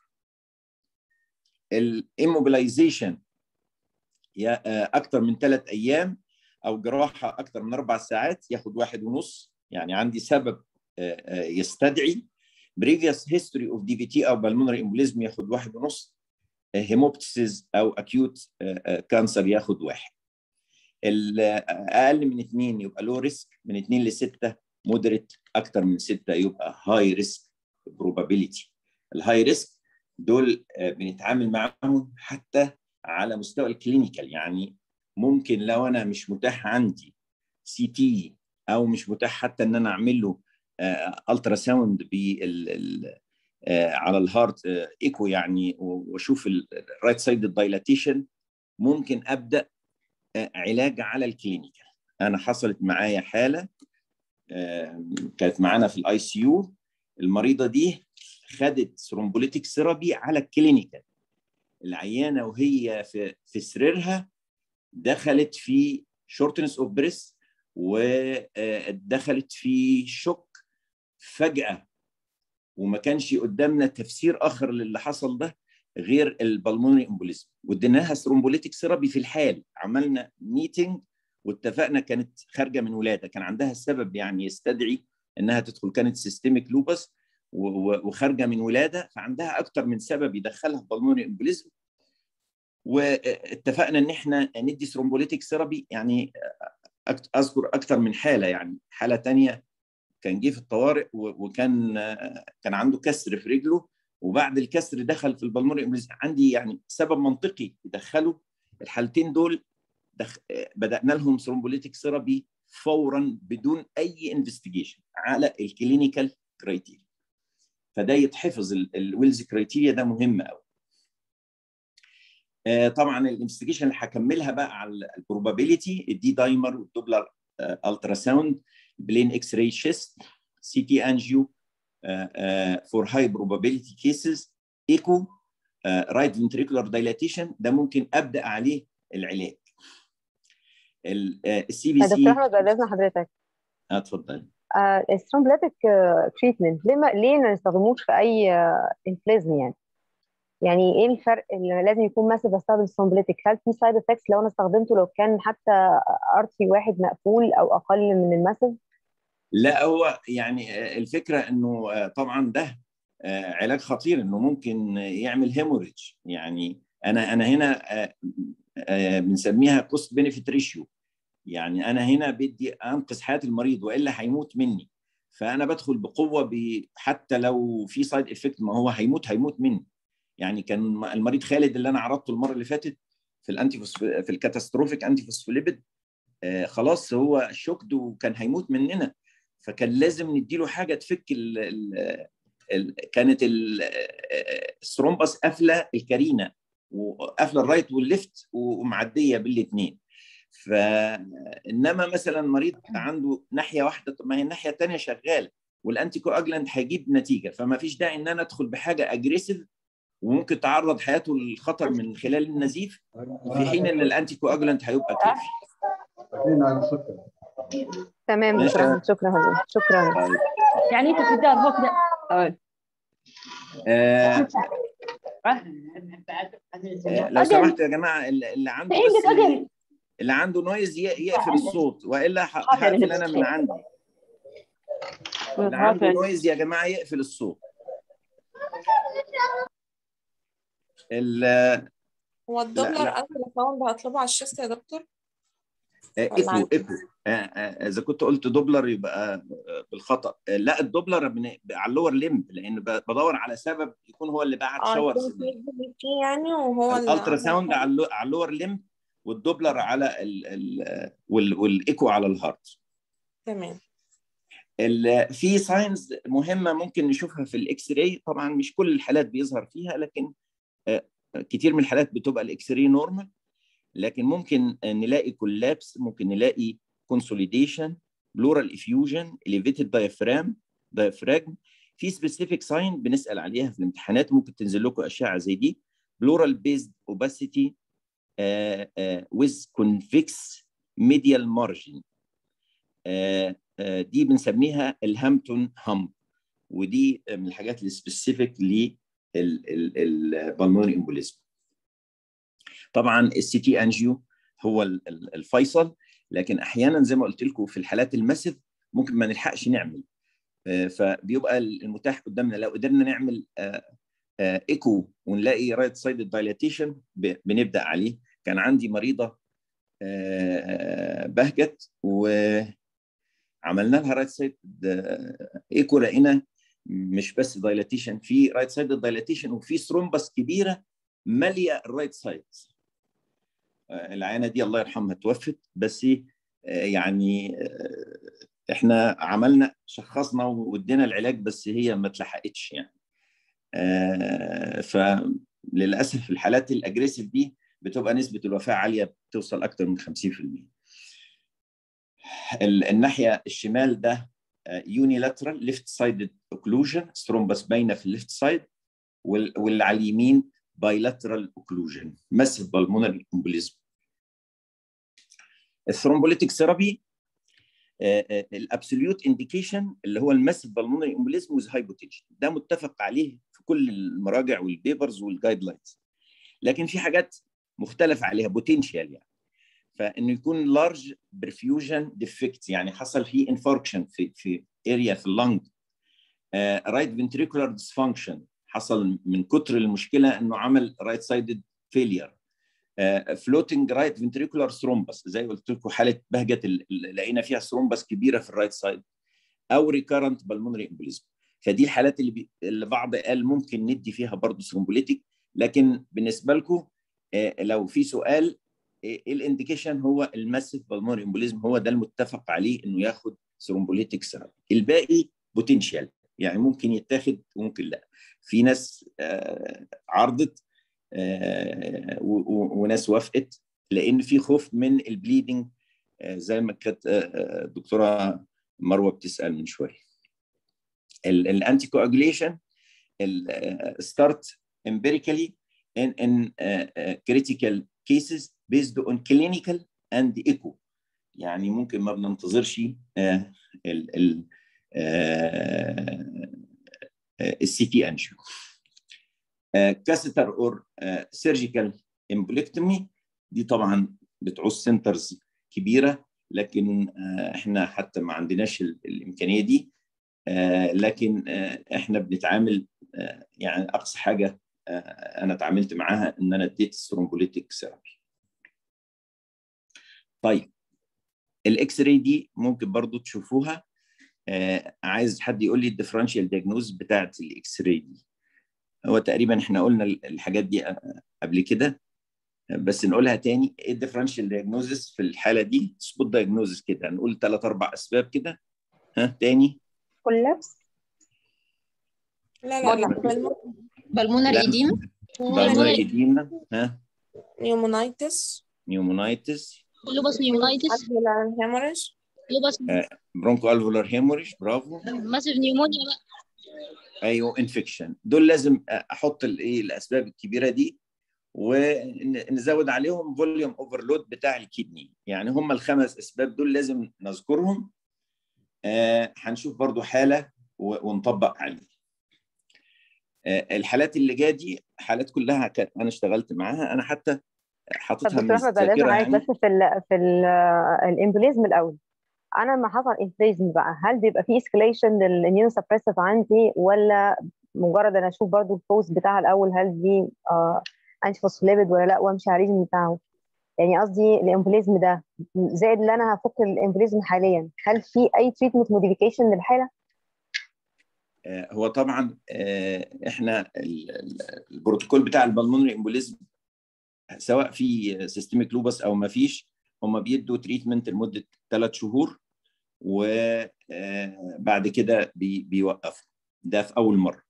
الاموبيلايزيشن اكثر من ثلاث ايام او جراحه اكثر من اربع ساعات ياخد واحد ونص يعني عندي سبب آه، آه، يستدعي previous history of DVT او pulmonary embolism ياخد واحد ونص هيموبتسيز او اكيوت كانسر ياخد واحد ال- اقل من اثنين يبقى لو ريسك من اثنين لسته مودريت اكثر من سته يبقى هاي ريسك probability الهاي ريسك دول آه، بنتعامل معاهم حتى على مستوى الكلينيكال يعني ممكن لو انا مش متاح عندي سي تي او مش متاح حتى ان انا اعمل له الترا ساوند بال ال- آه، على الهارت آه، ايكو يعني و- واشوف الرايت سايد دايلاتيشن ممكن ابدا آه، علاج على الكلينيكال انا حصلت معايا حاله آه، كانت معانا في الاي سي يو المريضه دي خدت ثرومبوليتيك ثيرابي على الكلينيكال العيانه وهي في في سريرها دخلت في شورتنس اوف بريس ودخلت في شوك فجاه وما كانش قدامنا تفسير اخر للي حصل ده غير البلمونري امبوليزم واديناها ثرومبوليتيك ثيرابي في الحال عملنا ميتنج واتفقنا كانت خارجه من ولاده كان عندها السبب يعني يستدعي انها تدخل كانت سيستميك لوبس وخارجه من ولاده فعندها اكتر من سبب يدخلها في بالمونري امبوليزم واتفقنا ان احنا ندي ثرومبوليتيك ثيرابي يعني أكت- اذكر اكتر من حاله يعني حاله تانية كان جه في الطوارئ و- وكان كان عنده كسر في رجله وبعد الكسر دخل في البلمونري امبوليزم عندي يعني سبب منطقي يدخله الحالتين دول دخ... بدانا لهم ثرومبوليتيك ثيرابي فورا بدون اي انفستيجيشن على الكلينيكال كرايتيريا فده يتحفظ الويلز كرايتيريا ده مهم قوي آه، طبعا الانفستيجيشن اللي هكملها بقى على البروبابيلتي الدي دايمر والدوبلر الترا ساوند بلين اكس راي شيست سي تي انجيو فور هاي بروبابيلتي كيسز ايكو رايت فنتريكولار دايلاتيشن ده ممكن ابدا عليه العلاج السي بي دكتور سي احمد بعد اذن حضرتك اتفضل السترومبلاتيك تريتمنت ليه ما ليه ما نستخدموش في اي انفليزم يعني يعني ايه الفرق اللي لازم يكون ماسف بستخدم سترومبلاتيك هل في سايد افكتس لو انا استخدمته لو كان حتى ارتي واحد مقفول او اقل من الماسف لا هو يعني آه، الفكره انه آه، طبعا ده آه، علاج خطير انه ممكن يعمل هيموريدج يعني انا انا هنا آه، آه، بنسميها كوست بينيفيت ريشيو يعني انا هنا بدي انقذ حياه المريض والا هيموت مني فانا بدخل بقوه ب... حتى لو في سايد افكت ما هو هيموت هيموت مني يعني كان المريض خالد اللي انا عرضته المره اللي فاتت في الانتي في الكاتاستروفيك انتي فوسفوليبيد آه خلاص هو شوكد وكان هيموت مننا فكان لازم نديله حاجه تفك ال ال ال كانت ال- الثرومبس قافله الكارينا وقافله الرايت والليفت ومعديه بالاثنين فانما مثلا مريض عنده ناحيه واحده طب ما هي الناحيه الثانيه شغاله والانتي كواجلانت هيجيب نتيجه فما فيش داعي ان انا ادخل بحاجه اجريسيف وممكن تعرض حياته للخطر من خلال النزيف في حين ان الانتي كواجلانت هيبقى كافي تمام ماشي. شكرا شكرا حضرتك شكرا طيب يعني انت بتديها الفوق ده آه آه. آه، لو سمحتوا يا جماعه اللي اللي عنده عندك بس أجل. اللي عنده نويز ي- يقفل الصوت والا ه- هقفل انا من عندي اللي عنده نويز يا جماعه يقفل الصوت ال- هو الدوبلر لا. التراساوند هطلبه على الشيست يا دكتور آه، ولا ايكو عادي؟ ايكو آه، آه، اذا كنت قلت دوبلر يبقى آه، بالخطا آه، لا الدوبلر من على اللور ليمب لان ب- بدور على سبب يكون هو اللي بعت اه شاور يكون سيجنال في فيه يعني وهو اللي الالترا ساوند على اللو- على اللور ليمب والدوبلر على ال ال وال- والايكو على الهارت تمام ال- في ساينز مهمه ممكن نشوفها في الاكس راي طبعا مش كل الحالات بيظهر فيها لكن آه، كتير من الحالات بتبقى الاكس راي نورمال لكن ممكن نلاقي كولابس ممكن نلاقي كونسوليديشن بلورال افيوجن اليفيتد دايفرام دايفراجم في سبيسيفيك ساين بنسال عليها في الامتحانات ممكن تنزل لكم اشعه زي دي بلورال بيزد اوباسيتي ويز كونفكس ميديال مارجن دي بنسميها الهامبتون هامب ودي من الحاجات السبيسيفيك للبلمونري امبوليزم طبعا السي تي انجيو هو ال- ال- الفيصل لكن احيانا زي ما قلت لكم في الحالات المسف ممكن ما نلحقش نعمل آه، فبيبقى المتاح قدامنا لو قدرنا نعمل آه، آه، ايكو ونلاقي رايت سايد دايلاتيشن بنبدا عليه كان عندي مريضه آه، بهجت وعملنا لها رايت سايد ايكو لقينا مش بس دايلاتيشن في رايت سايد دايلاتيشن وفي ثرومبس كبيره ماليه الرايت سايد العيانه دي الله يرحمها توفت بس آه، يعني آه، احنا عملنا شخصنا وادينا العلاج بس هي ما اتلحقتش يعني آه، فللاسف الحالات الاجريسيف دي بتبقى نسبه الوفاه عاليه بتوصل اكثر من 50% ال- الناحيه الشمال ده يونيلاترال ليفت سايد اوكلوجن سترومبس باينه في الليفت سايد واللي على اليمين بايلاترال اوكلوجن ماسيف بالمونري امبوليزم الثرومبوليتيك ثيرابي الابسوليوت انديكيشن اللي هو الماسيف بالمونري امبوليزم ويز هايبوتنشن ده متفق عليه في كل المراجع والبيبرز والجايد لاينز لكن في حاجات مختلف عليها بوتنشال يعني فانه يكون لارج برفيوجن ديفكت يعني حصل فيه انفاركشن في في اريا في اللنج رايت فنتريكولار ديسفانكشن حصل من كتر المشكله انه عمل رايت سايدد فيلير فلوتنج رايت فنتريكولار ثرومبس زي قلت لكم حاله بهجه ال- ال- لقينا فيها ثرومبس كبيره في الرايت سايد او ريكارنت بالمونري امبوليزم فدي الحالات اللي, بي... اللي بعض قال ممكن ندي فيها برضه ثرومبوليتيك لكن بالنسبه لكم آه، لو في سؤال ايه الانديكيشن هو الماسيف بالمونري امبوليزم هو ده المتفق عليه انه ياخد ثرومبوليتيك ثيرابي الباقي بوتنشال يعني ممكن يتاخد وممكن لا في ناس آه، عرضت آه، و- و- وناس وافقت لان في خوف من البليدنج آه، زي ما كانت آه، آه، الدكتوره مروه بتسال من شويه الانتي كواجوليشن ستارت empirically in, in uh, uh, critical cases based on clinical and echo يعني ممكن ما بننتظرش آه، ال ال السي تي انجيو كاستر اور سيرجيكال امبوليكتومي دي طبعا بتعوز سنترز كبيره لكن آه، احنا حتى ما عندناش ال- الامكانيه دي آه، لكن آه، احنا بنتعامل آه، يعني اقصى حاجه آه، انا اتعاملت معاها ان انا اديت ثرومبوليتيك ثيرابي. طيب الاكس راي دي ممكن برضو تشوفوها آه، عايز حد يقول لي الديفرنشال دياجنوز بتاعت الاكس راي دي هو تقريبا احنا قلنا الحاجات دي آه، قبل كده بس نقولها تاني ايه الديفرنشال دياجنوزس في الحاله دي سبوت دياجنوزس كده هنقول ثلاث اربع اسباب كده ها تاني كولابس لا لا لا بالمونري بالمونري لا. ايديما بالمونري ايديما ها نيومونايتس نيومونايتس لوبس نيومونايتس alveolar hemorrhage لوبس برونكو الفولار هيموريج برافو ماسيف نيومونيا بقى ايوه انفكشن دول لازم احط الايه الاسباب الكبيره دي ونزود عليهم فوليوم اوفرلود بتاع الكدني يعني هم الخمس اسباب دول لازم نذكرهم آه هنشوف برضو حاله و- ونطبق عليه آه الحالات اللي جايه دي حالات كلها كانت انا اشتغلت معاها انا حتى طب حاططها من دكتور احمد بعد اذن الذاكره عايز يعني بس في ال في ال الامبوليزم الاول انا لما حصل امبوليزم بقى هل بيبقى في اسكليشن للاميون سبريسيف عندي ولا مجرد انا اشوف برضو البوست بتاعها الاول هل دي آه انتي فوسفوليبيد ولا لا وامشي على الريجن بتاعه يعني قصدي الامبوليزم ده زائد اللي انا هفك الامبوليزم حاليا هل في اي تريتمنت موديفيكيشن للحاله؟ آه، هو طبعا آه، احنا ال- ال- البروتوكول بتاع البلمونري امبوليزم سواء في سيستميك لوبس او ما فيش هم بيدوا تريتمنت لمده ثلاث شهور وبعد كده بي- بيوقفوا ده في اول مره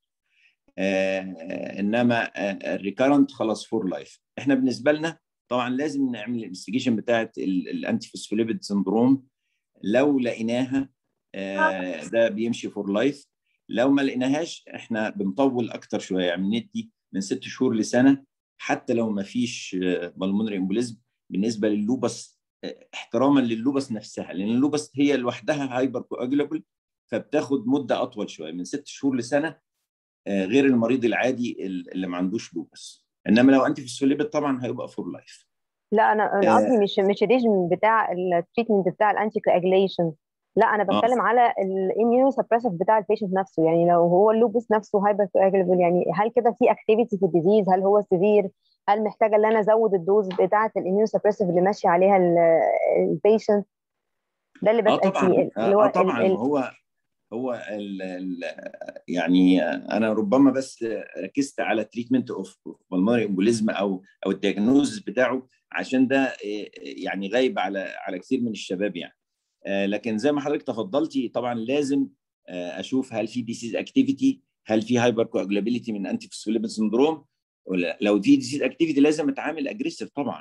آه، انما الريكارنت خلاص فور لايف احنا بالنسبه لنا طبعا لازم نعمل الانفستيجيشن بتاعه الانتي فوسفوليبيد سندروم لو لقيناها آه، ده بيمشي فور لايف لو ما لقيناهاش احنا بنطول اكتر شويه يعني بندي من ست شهور لسنه حتى لو ما فيش بالمونري امبوليزم بالنسبه لللوبس آه، احتراما لللوبس نفسها لان اللوبس هي لوحدها هايبر كواجولابل فبتاخد مده اطول شويه من ست شهور لسنه آه، غير المريض العادي اللي ما عندوش لوبس انما لو انت في السوليبيد طبعا هيبقى فور لايف لا انا انا آه. قصدي مش مش الريجن بتاع التريتمنت بتاع الانتي كواجليشن لا انا بتكلم على الاميون سبريسيف بتاع البيشنت نفسه يعني لو هو اللوبس نفسه هايبر كواجلبل يعني هل كده في اكتيفيتي في الديزيز هل هو سيفير هل محتاجه ان انا ازود الدوز بتاعه الاميون سبريسيف اللي ماشي عليها البيشنت ده اللي اه بسال طبعا فيه اللي هو اه ال- طبعا ال- هو هو ال ال يعني انا ربما بس ركزت على تريتمنت اوف بالمونري امبوليزم او او الدياجنوز بتاعه عشان ده يعني غايب على على كثير من الشباب يعني آه، لكن زي ما حضرتك تفضلتي طبعا لازم آه، اشوف هل في ديسيز اكتيفيتي هل في هايبر كواجولابيلتي من انتي فوسفوليبيد سندروم ولا لو في ديسيز اكتيفيتي لازم اتعامل اجريسيف طبعا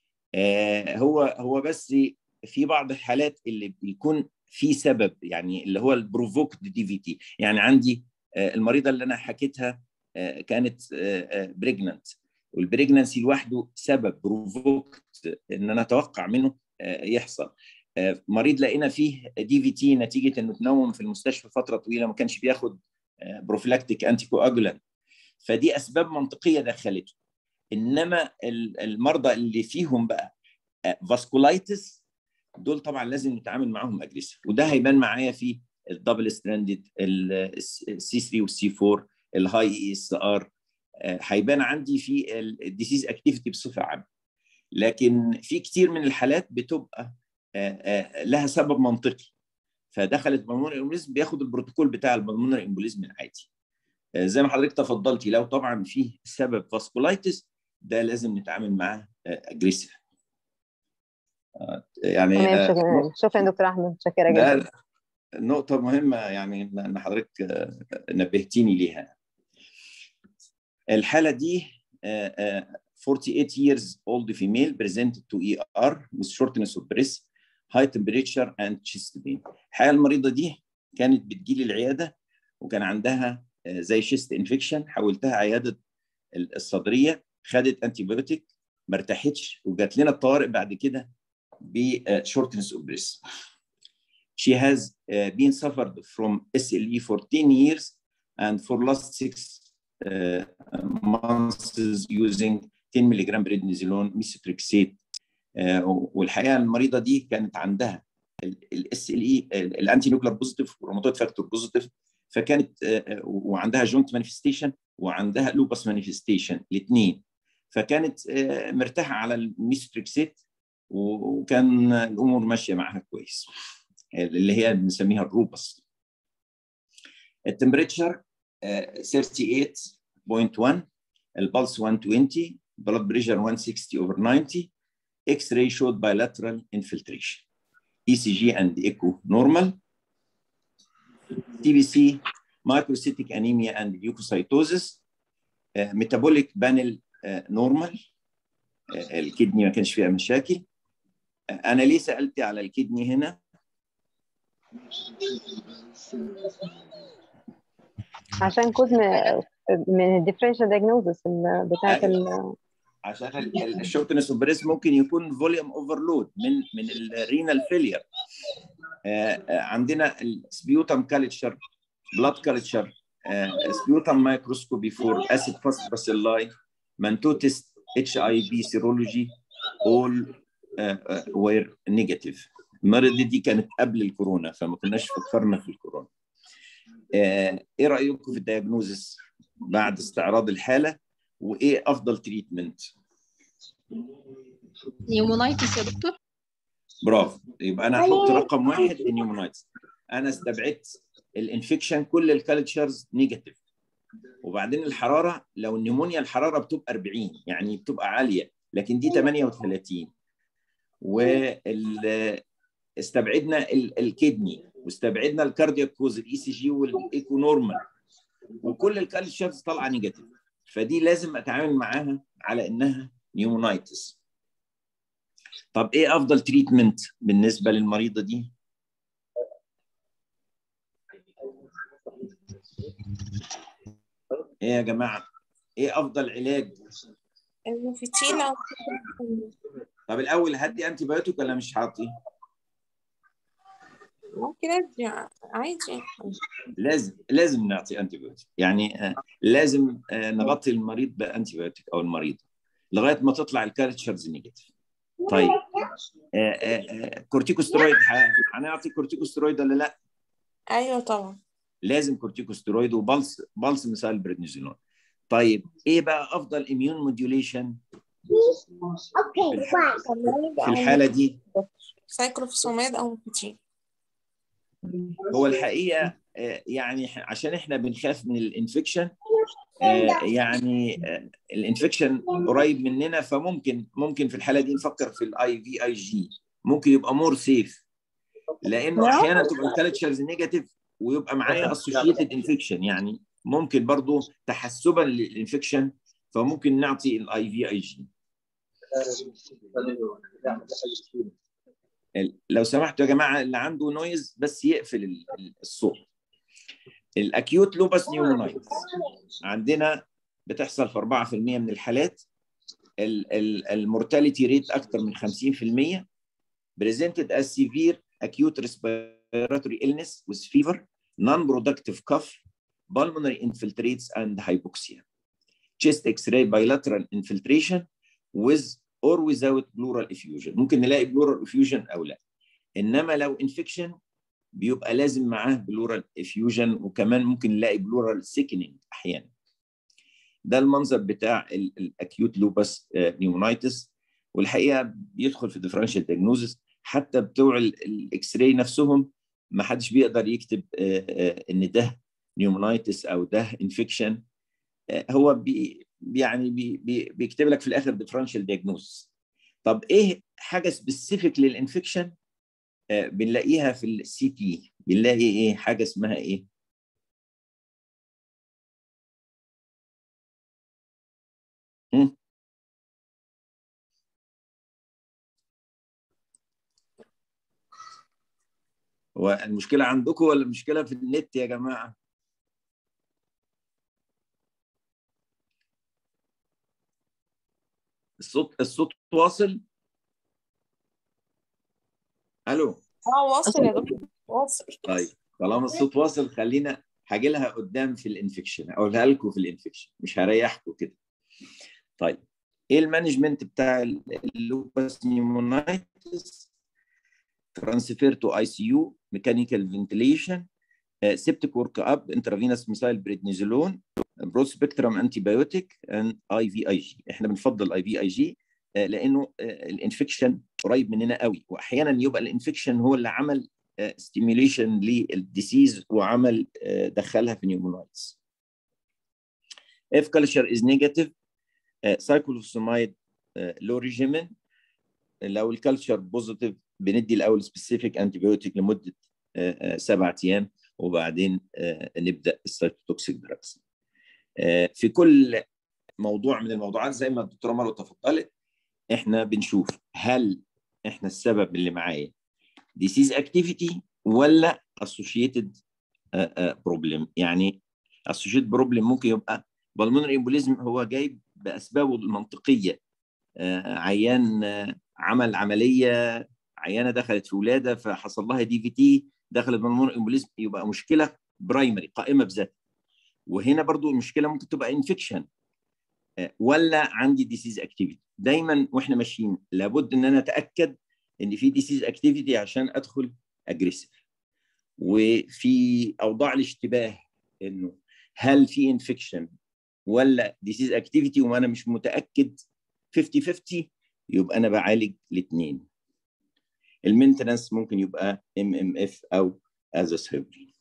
آه، هو هو بس في بعض الحالات اللي بيكون في سبب يعني اللي هو البروفوكد دي في تي يعني عندي آه، المريضه اللي انا حكيتها آه، كانت بريجننت والبريجننسي لوحده سبب بروفوكد ان انا اتوقع منه آه، يحصل آه، مريض لقينا فيه دي في تي نتيجه انه تنوم في المستشفى فتره طويله ما كانش بياخد بروفلاكتيك انتي كواجولانت فدي اسباب منطقيه دخلته انما ال- المرضى اللي فيهم بقى فاسكولايتس دول طبعا لازم نتعامل معاهم اجريسيف وده هيبان معايا في الدبل ستراندد السي 3 والسي 4 الهاي اي اس ار هيبان عندي في الديسيز اكتيفيتي بصفه عامه لكن في كتير من الحالات بتبقى آه، آه، لها سبب منطقي فدخلت بالمونري امبوليزم بياخد البروتوكول بتاع البلمونري امبوليزم العادي آه، زي ما حضرتك تفضلتي لو طبعا فيه سبب فاسكولايتس ده لازم نتعامل معاه اجريسيف يعني تمام آه، شكرا شكرا دكتور احمد شكرا جدا ده نقطة مهمة يعني إن إن حضرتك آه، نبهتيني ليها. الحالة دي آه، آه، 48 years old female presented to ER with shortness of breath, high temperature and chest pain. الحقيقة المريضة دي كانت بتجيلي العيادة وكان عندها آه، زي شيست انفكشن حولتها عيادة الصدرية خدت انتي بيوتيك ما ارتاحتش وجات لنا الطوارئ بعد كده بشورتنس اوف بريث. She has uh, been suffered from SLE for 10 years and for last six uh, months using 10 ملغ prednisolone methotrexate uh, والحقيقه المريضه دي كانت عندها الاس ال اي الانتي نيوكلير بوزيتيف وروماتويد فاكتور بوزيتيف فكانت uh, وعندها جوينت مانيفستيشن وعندها لوبس مانيفستيشن الاثنين فكانت uh, مرتاحه على الميثوتريكسيت وكان الامور ماشيه معاها كويس اللي هي بنسميها الروبس التمبريتشر 38.1 البلس 120 بلاد بريشر 160 over 90 اكس راي showed bilateral infiltration ECG and echo normal TBC microcytic anemia and leukocytosis ميتابوليك بانل نورمال الكدني ما كانش فيها مشاكل انا ليه سالت على الكدني هنا عشان كود م- من الديفرنشال دايجنوزس بتاعت ال عشان الشورتنس اوف بريس ممكن يكون فوليوم اوفرلود من من الرينال فيلير عندنا السبيوتم كالتشر بلاد كالتشر سبيوتم مايكروسكوبي فور اسيد فوسفورسيلاي مانتوتس اتش اي بي سيرولوجي اول وير نيجاتيف المرض دي كانت قبل الكورونا فما كناش فكرنا في الكورونا آه، ايه رايكم في الدياجنوزس بعد استعراض الحاله وايه افضل تريتمنت نيومونايتس يا دكتور برافو يبقى انا احط رقم واحد النيومونايتس انا استبعدت الانفكشن كل الكالتشرز نيجاتيف وبعدين الحراره لو النيمونيا الحراره بتبقى 40 يعني بتبقى عاليه لكن دي 38 وال استبعدنا ال- الكدني واستبعدنا الكاردياك كوز الاي سي جي والايكو نورمال وكل الكالتشرز طالعه نيجاتيف فدي لازم اتعامل معاها على انها نيومونايتس طب ايه افضل تريتمنت بالنسبه للمريضه دي ايه يا جماعه ايه افضل علاج الموفيتين أو طب الاول هدي انتي بايوتيك ولا مش هعطي ممكن أدي عادي لازم لازم نعطي انتي بايوتيك يعني آه، لازم آه، نغطي المريض بانتي بايوتيك او المريضه لغايه ما تطلع الكالتشرز نيجاتيف طيب آه، آه، آه، كورتيكوسترويد ه- هنعطي كورتيكوسترويد ولا لا أيوة طبعا لازم كورتيكوسترويد وبلس بلس مثال بريدنيزولون طيب ايه بقى افضل اميون موديوليشن في الحاله دي سايكلوفوسوماد أو موفيتين هو الحقيقه آه، يعني ح- عشان احنا بنخاف من الانفكشن آه، يعني آه، الانفكشن قريب مننا فممكن ممكن في الحاله دي نفكر في الاي في اي جي ممكن يبقى مور سيف لانه احيانا تبقى الكالتشرز نيجاتيف ويبقى معايا اسوشيتد انفكشن يعني ممكن برضو تحسبا للانفكشن فممكن نعطي الاي في اي جي لو سمحتوا يا جماعه اللي عنده نويز بس يقفل ال- ال- الصوت الاكيوت لوبس نيومونايتس عندنا بتحصل في 4% من الحالات المورتاليتي ريت اكثر من 50% presented as severe acute respiratory illness with fever non-productive cough pulmonary infiltrates and hypoxia chest x-ray bilateral infiltration with or without pleural effusion ممكن نلاقي pleural effusion او لا انما لو infection بيبقى لازم معاه بلورال افيوجن وكمان ممكن نلاقي بلورال سيكنينج احيانا ده المنظر بتاع الاكيوت لوبس نيومونايتس والحقيقه بيدخل في ديفرنشال دياجنوزس حتى بتوع الاكس راي نفسهم ما حدش بيقدر يكتب آه، آه، ان ده نيومونايتس او ده انفكشن هو بي يعني بي بي بيكتب لك في الاخر ديفرنشال دياجنوزس طب ايه حاجه سبيسيفيك للانفكشن آه، بنلاقيها في السي تي بنلاقي ايه حاجه اسمها ايه هم؟ هو المشكله عندكم ولا المشكله في النت يا جماعه الصوت الصوت واصل الو اه واصل يا دكتور واصل طيب طالما الصوت واصل خلينا هاجي لها قدام في الانفكشن اقولها لكم في الانفكشن مش هريحكم كده طيب ايه المانجمنت بتاع اللوبس نيمونايتس ترانسفير تو اي سي يو ميكانيكال فنتيليشن سيبتيك ورك اب انترافينوس ميسايل بريدنيزولون برود سبيكترم انتي بايوتيك اند اي في اي جي احنا بنفضل اي في اي جي لانه الانفكشن قريب مننا قوي واحيانا يبقى الانفكشن هو اللي عمل ستيميوليشن للديسيز وعمل آه، دخلها في نيومونايتس if culture is negative سايكلوفوسمايد لو ريجيمين لو الكالتشر بوزيتيف بندي الاول سبيسيفيك انتي بيوتيك لمده آه، آه، سبعة ايام وبعدين آه، نبدا السايتوتوكسيك دراجز في كل موضوع من الموضوعات زي ما الدكتوره مروه تفضلت احنا بنشوف هل احنا السبب اللي معايا disease activity ولا associated بروبلم يعني associated بروبلم ممكن يبقى بالمونري امبوليزم هو جاي باسبابه المنطقيه آه، عيان آه، عمل عمليه عيانه دخلت في ولاده فحصل لها دي في تي دخلت بالمونري امبوليزم يبقى مشكله برايمري قائمه بذاتها وهنا برضو المشكله ممكن تبقى انفكشن ولا عندي ديسيز اكتيفيتي دايما واحنا ماشيين لابد ان انا اتاكد ان في ديسيز اكتيفيتي عشان ادخل اجريسيف وفي اوضاع الاشتباه انه هل في انفكشن ولا ديسيز اكتيفيتي وانا مش متاكد 50 50 يبقى انا بعالج الاثنين المينتنس ممكن يبقى ام ام اف او از سيرجري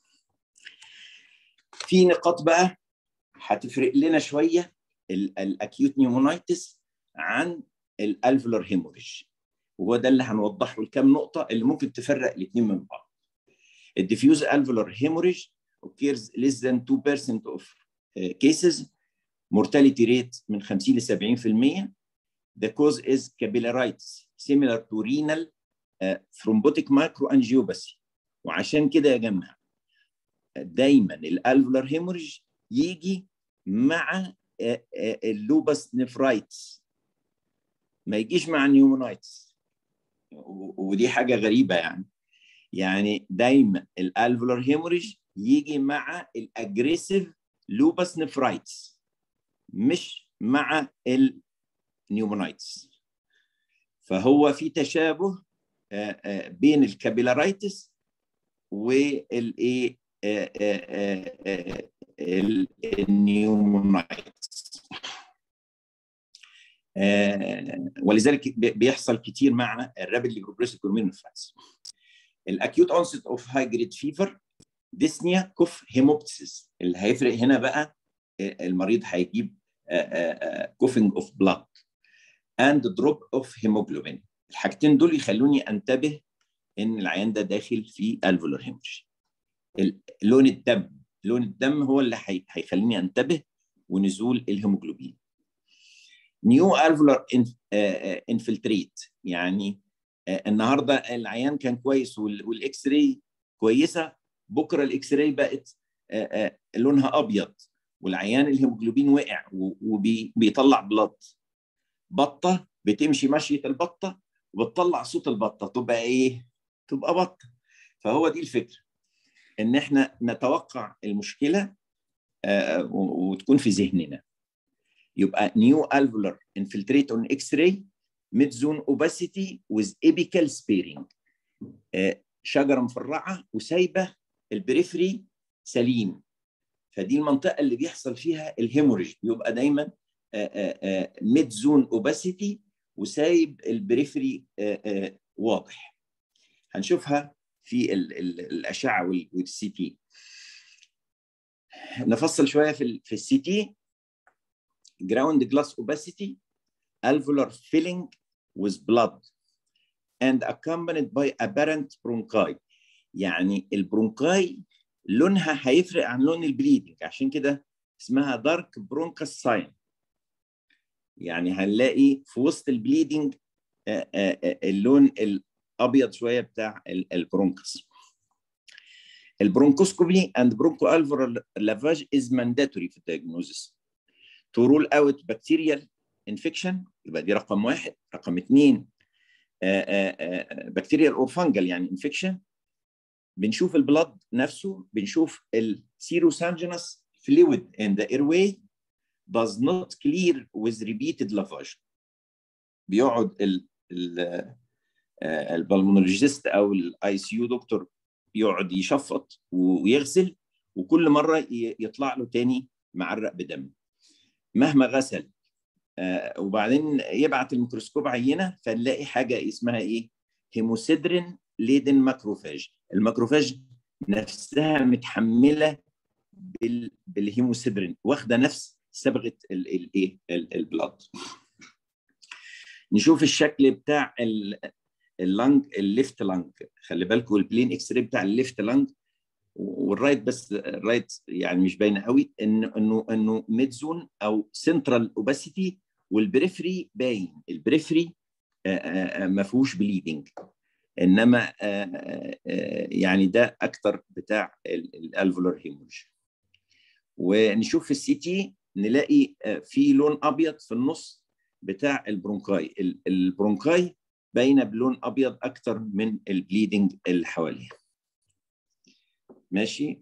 في نقاط بقى هتفرق لنا شويه الاكيوت نيومونايتس عن الالفولار هيموريج وهو ده اللي هنوضحه الكام نقطه اللي ممكن تفرق الاثنين من بعض الديفيوز الفولار هيموريج occurs less than 2% of uh, cases mortality rate من 50 ل 70% the cause is capillaritis similar to renal uh, thrombotic microangiopathy وعشان كده يا جماعه دايما الالفولار هيموريج يجي مع اللوبس نفرايتس ما يجيش مع النيومونايتس ودي حاجه غريبه يعني يعني دايما الالفولار هيموريج يجي مع الاجريسيف لوبس نفرايتس مش مع النيومونايتس فهو في تشابه بين الكابيلارايتس والايه النيومونايتس ولذلك بيحصل كتير مع الرابيدلي بروجريسيف كورمينوفايتس الاكيوت اونست اوف هاي جريد فيفر ديسنيا كوف هيموبتسيس اللي هيفرق هنا بقى المريض هيجيب كوفنج اوف بلاد اند دروب اوف هيموجلوبين الحاجتين دول يخلوني انتبه ان العيان ده داخل في الفولار هيموريج لون الدم لون الدم هو اللي هيخليني انتبه ونزول الهيموجلوبين نيو الفولار انفلتريت يعني النهارده العيان كان كويس والاكس راي كويسه بكره الاكس راي بقت لونها ابيض والعيان الهيموجلوبين وقع وبيطلع بلاد بطه بتمشي مشيه البطه وبتطلع صوت البطه تبقى ايه؟ تبقى بطه فهو دي الفكره ان احنا نتوقع المشكله آه وتكون في ذهننا يبقى نيو الفولار انفلتريت اون اكس راي ميد زون اوباسيتي ويز ايبيكال سبيرنج شجره مفرعه وسايبه البريفري سليم فدي المنطقه اللي بيحصل فيها الهيموريج بيبقى دايما ميد زون اوباسيتي وسايب البريفري واضح هنشوفها في ال ال الاشعه والسي تي نفصل شويه في في السي تي ground glass opacity alveolar filling with blood and accompanied by apparent bronchi يعني البرونكاي لونها هيفرق عن لون البليدنج عشان كده اسمها دارك برونكاس ساين يعني هنلاقي في وسط البليدنج اللون الابيض شويه بتاع البرونكس البرونكوسكوبي and bronchoalveolar lavage is mandatory في الدياجنوزس to rule out bacterial infection يبقى دي رقم واحد رقم اثنين بكتيريال اور فانجل يعني انفكشن بنشوف البلد نفسه بنشوف السيروسانجينس fluid in the airway does not clear with repeated lavage بيقعد ال ال البلمونولوجيست او الاي سي يو دكتور يقعد يشفط ويغسل وكل مره يطلع له تاني معرق بدم مهما غسل آه وبعدين يبعت الميكروسكوب عينه فنلاقي حاجه اسمها ايه؟ هيموسيدرين ليدن ماكروفاج الماكروفاج نفسها متحمله بال... بالهيموسيدرين واخده نفس صبغه الايه البلاد نشوف الشكل بتاع اللنج الليفت لنج خلي بالكم البلين اكس راي بتاع الليفت لنج والرايت بس الرايت يعني مش باينه قوي ان انه انه ميد زون او سنترال اوباسيتي والبريفري باين البريفري ما فيهوش بليدنج انما يعني ده اكتر بتاع الالفولار هيمورج ونشوف في السي تي نلاقي في لون ابيض في النص بتاع البرونكاي البرونكاي باينه بلون ابيض اكتر من البليدنج اللي حواليها ماشي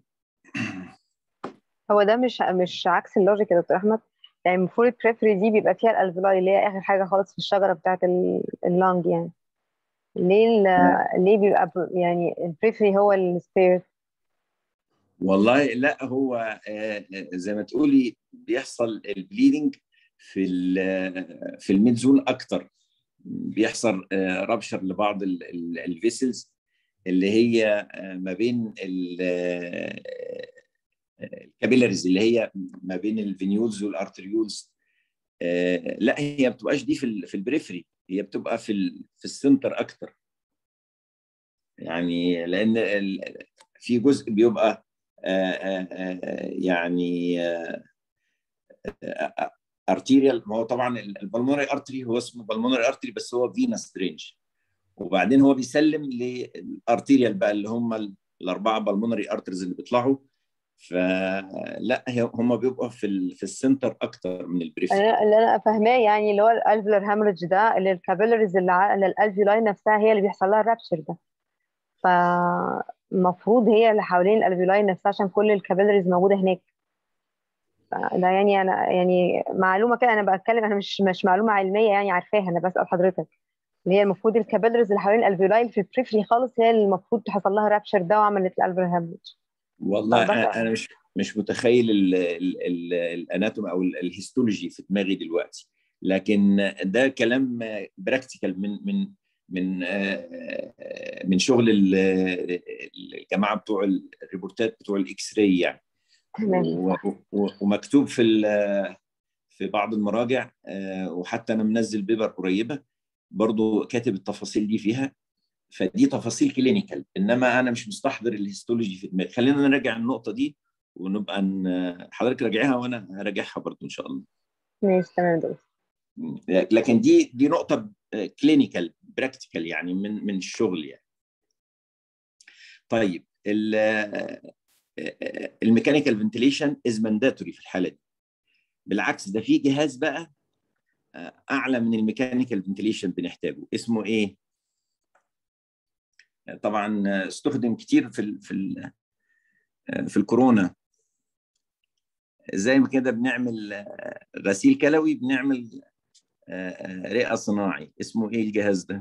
هو ده مش مش عكس اللوجيك يا دكتور احمد يعني المفروض البريفري دي بيبقى فيها الالفولاي اللي هي اخر حاجه خالص في الشجره بتاعه اللانج يعني ليه ليه بيبقى يعني البريفري هو السبير والله لا هو زي ما تقولي بيحصل البليدنج في في الميد زون اكتر بيحصل رابشر لبعض الفيسلز اللي هي ما بين الكابيلاريز اللي هي ما بين الفينيولز والارتريولز لا هي ما بتبقاش دي في في البريفري هي بتبقى في في السنتر اكتر يعني لان في جزء بيبقى يعني ارتيريال ما هو طبعا البلمونري ارتري هو اسمه بلمونري ارتري بس هو فينس درينج وبعدين هو بيسلم للارتيريال بقى اللي هم الاربعه بلمونري ارتريز اللي بيطلعوا فلا هم بيبقوا في في السنتر اكتر من البريفري اللي انا فاهماه يعني اللي هو الالفلر هامرج ده اللي الكابيلاريز اللي على الالفيولاي نفسها هي اللي بيحصل لها الرابشر ده فالمفروض هي اللي حوالين الالفيولاي نفسها عشان كل الكابيلاريز موجوده هناك ده يعني انا يعني معلومه كده انا بتكلم انا مش مش معلومه علميه يعني عارفاها انا بسال حضرتك اللي هي المفروض الكابيلاريز اللي حوالين الالفيولاي في البريفري خالص هي اللي المفروض حصل لها رابشر ده وعملت الالفيولار هامرج والله انا مش مش متخيل الاناتوم او الهيستولوجي في دماغي دلوقتي لكن ده كلام براكتيكال من من من من شغل الجماعه بتوع الريبورتات بتوع الاكس راي يعني ومكتوب في في بعض المراجع وحتى انا منزل بيبر قريبه برضو كاتب التفاصيل دي فيها فدي تفاصيل كلينيكال انما انا مش مستحضر الهيستولوجي في دماغي خلينا نراجع النقطه دي ونبقى حضرتك راجعها وانا هراجعها برضو ان شاء الله ماشي تمام لكن دي دي نقطه كلينيكال براكتيكال يعني من من الشغل يعني طيب الميكانيكال فنتيليشن از مانداتوري في الحاله دي بالعكس ده في جهاز بقى اعلى من الميكانيكال فنتيليشن بنحتاجه اسمه ايه طبعا استخدم كتير في ال في ال في الكورونا زي ما كده بنعمل غسيل كلوي بنعمل رئه صناعي اسمه ايه الجهاز ده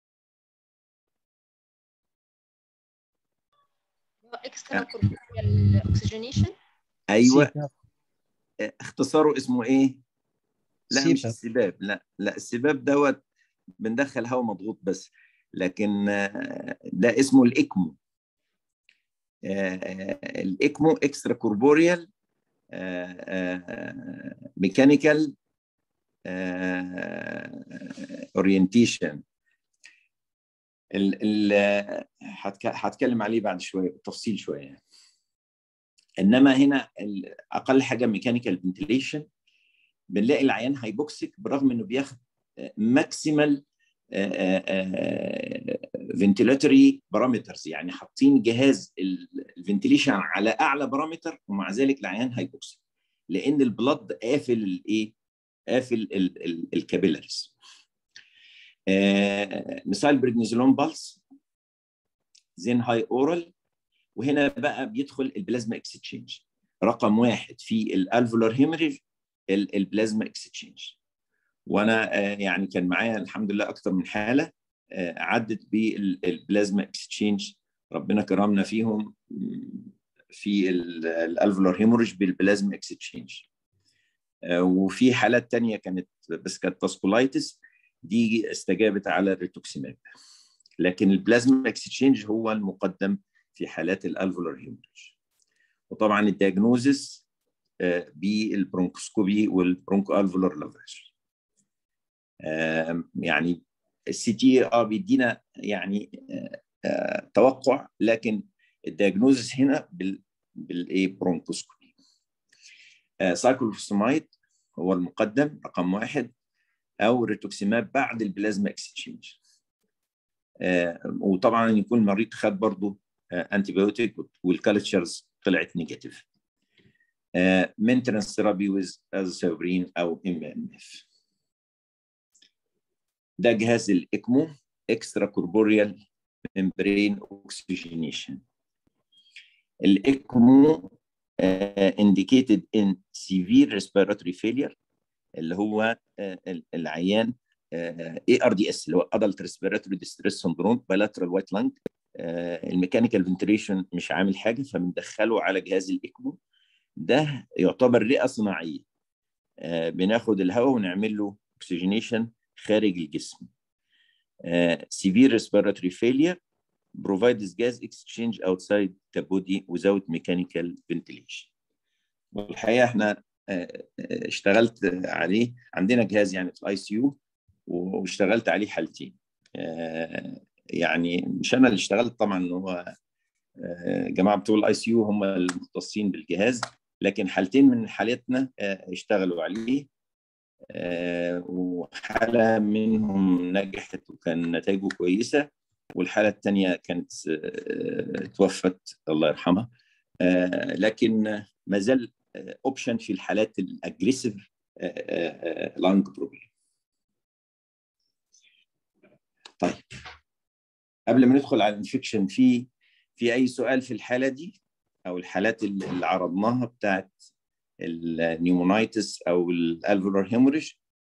اكسترا كوربوريال اوكسجينيشن ايوه اختصاره اسمه ايه لا مش السباب لا لا السباب دوت بندخل هواء مضغوط بس لكن ده اسمه الاكمو الاكمو اكسترا كوربوريال ميكانيكال اورينتيشن هتكلم عليه بعد شويه بالتفصيل شويه يعني. انما هنا اقل حاجه ميكانيكال فنتيليشن بنلاقي العيان هايبوكسيك برغم انه بياخد ماكسيمال فنتيلاتوري بارامترز يعني حاطين جهاز الفنتيليشن على اعلى بارامتر ومع ذلك العيان هايبوكسيك لان البلد قافل الايه قافل الكابيلاريز مثال بريدنيزولون بالس زين هاي اورال وهنا بقى بيدخل البلازما اكستشينج رقم واحد في الالفولار هيمريج البلازما اكستشينج وانا يعني كان معايا الحمد لله اكتر من حاله عدت بالبلازما اكستشينج ربنا كرمنا فيهم في الالفولار هيموريج بالبلازما اكستشينج وفي حالات تانية كانت بس كانت تاسكولايتس دي استجابت على الريتوكسيماب لكن البلازما اكستشينج هو المقدم في حالات الالفولار هيموريج وطبعا الدياجنوزس بالبرونكوسكوبي والبرونكو الفولار لافاج يعني السي تي اه بيدينا يعني آه توقع لكن الدياجنوزس هنا بال بالايه برونكوسكوبي آه سايكلوفوسمايد هو المقدم رقم واحد او ريتوكسيماب بعد البلازما اكسشينج آه وطبعا يكون المريض خد برضه انتي بايوتيك والكالتشرز طلعت نيجاتيف مينتنس ثيرابي ويز ازاسيورين او ام ام اف ده جهاز الاكمو اكسترا كوربوريال ممبرين اوكسجينيشن الاكمو indicated in severe respiratory failure اللي هو uh, العيان اي ار دي اس اللي هو adult respiratory distress syndrome bilateral white lung الميكانيكال فنتريشن مش عامل حاجه فبندخله على جهاز الاكمو ده يعتبر رئه صناعيه uh, بناخد الهواء ونعمل له اوكسجينيشن خارج الجسم uh, severe respiratory failure provides gas exchange outside the body without mechanical ventilation. والحقيقه احنا اشتغلت عليه عندنا جهاز يعني في الاي سي يو واشتغلت عليه حالتين يعني مش انا اللي اشتغلت طبعا هو جماعه بتوع الاي سي يو هم المختصين بالجهاز لكن حالتين من حالتنا اشتغلوا عليه وحاله منهم نجحت وكان نتائجه كويسه والحاله الثانيه كانت توفت الله يرحمها لكن ما زال اوبشن في الحالات الاجريسيف لانج بروبلم طيب قبل ما ندخل على الانفكشن في في اي سؤال في الحاله دي او الحالات اللي عرضناها بتاعت النيومونايتس او الالفولار هيموريج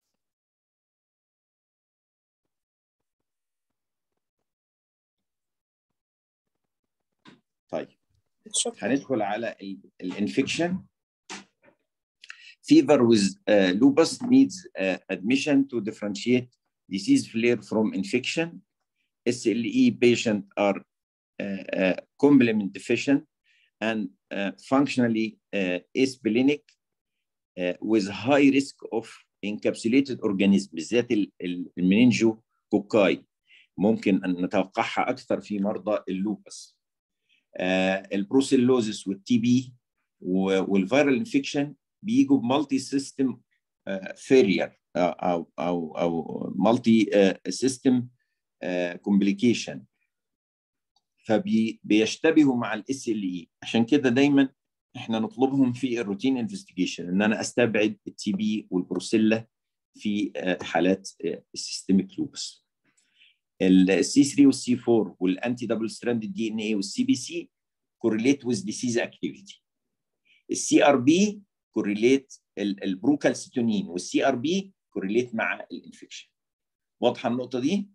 طيب شكرا هندخل على الانفكشن fever with uh, lupus needs uh, admission to differentiate disease flare from infection. SLE patients are uh, uh, complement deficient and uh, functionally uh, asplenic uh, with high risk of encapsulated organism بالذات المنينجو كوكاي ممكن ان نتوقعها اكثر في مرضى اللوبس البروسيلوزس والتي بي والفيرال انفكشن بيجوا بمالتي سيستم فيرير او او او مالتي سيستم كومبليكيشن فبيشتبهوا مع الاس ال اي عشان كده دايما احنا نطلبهم في الروتين انفستيجيشن ان انا استبعد التي بي والبروسيلا في حالات السيستميك لوبس السي 3 والسي 4 والانتي دبل ستراند دي ان اي والسي بي سي كورليت ويز ديسيز اكتيفيتي السي ار بي كورليت البروكالسيتونين والسي ار بي كورليت مع الانفكشن واضحه النقطه دي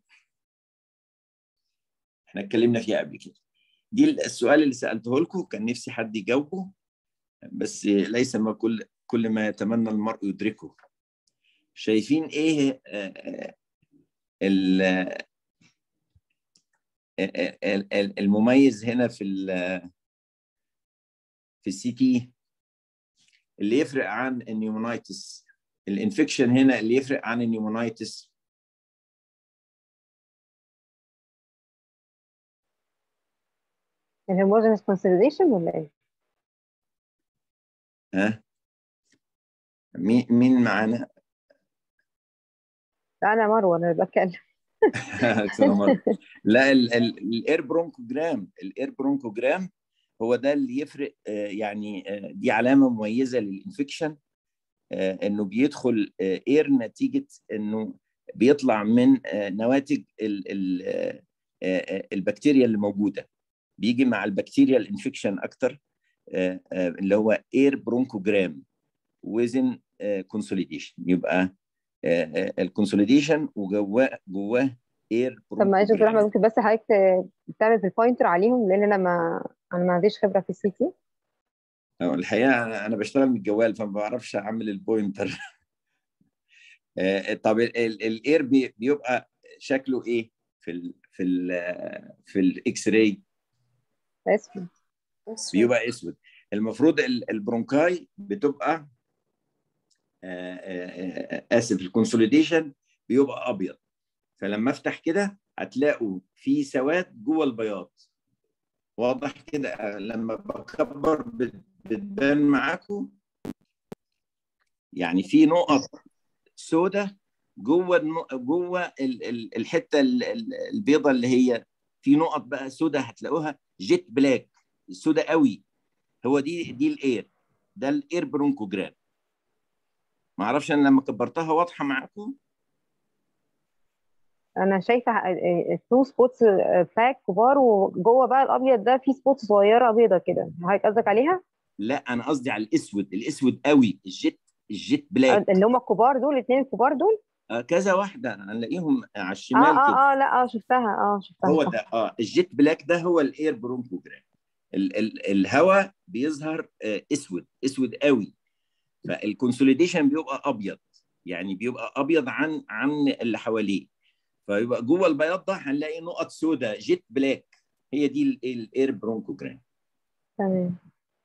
احنا اتكلمنا فيها قبل كده دي السؤال اللي سالته لكم كان نفسي حد يجاوبه بس ليس ما كل كل ما يتمنى المرء يدركه شايفين ايه المميز هنا في في السي تي اللي يفرق عن النيومونايتس الانفكشن هنا اللي يفرق عن النيومونايتس الهيموجينس كونسوليديشن ولا ايه؟ ها مين مين معانا؟ انا مروه انا اللي بتكلم لا الاير برونكوجرام الاير برونكوجرام هو ده اللي يفرق يعني دي علامه مميزه للانفكشن انه بيدخل اير نتيجه انه بيطلع من نواتج البكتيريا اللي موجوده بيجي مع البكتيريا الانفكشن اكتر اللي هو اير برونكوجرام وزن كونسوليديشن يبقى الكونسوليديشن وجواه جواه اير طب معلش يا دكتور احمد ممكن بس حضرتك تعمل بالبوينتر عليهم لان انا ما انا ما عنديش خبره في السي تي الحقيقه انا بشتغل من الجوال فما بعرفش اعمل البوينتر طب الاير بيبقى شكله ايه في ال في ال في الاكس راي اسود بيبقى اسود المفروض البرونكاي بتبقى اسف الكونسوليديشن بيبقى ابيض فلما افتح كده هتلاقوا في سواد جوه البياض واضح كده آه، لما بكبر بت- بتبان معاكم يعني في نقط سودة جوه النق- جوه ال- ال- الحته ال- ال- البيضه اللي هي في نقط بقى سودة هتلاقوها جيت بلاك سودة قوي هو دي دي الاير ده الاير برونكوجرام ما اعرفش انا لما كبرتها واضحه معاكم انا شايفه تو سبوتس بلاك كبار وجوه بقى الابيض ده في سبوت صغيره بيضه كده حضرتك قصدك عليها لا انا قصدي على الاسود الاسود قوي الجيت الجيت بلاك اللي هم الكبار دول الاثنين الكبار دول آه كذا واحده هنلاقيهم على اه الشمال كده اه اه لا اه شفتها اه شفتها هو صح. ده اه الجيت بلاك ده هو الاير برونكوجرام ال ال الهواء بيظهر آه اسود اسود قوي فالكونسوليديشن بيبقى ابيض يعني بيبقى ابيض عن عن اللي حواليه فيبقى جوه البياض ده هنلاقي نقط سوداء جيت بلاك هي دي ال- الاير برونكوجرام تمام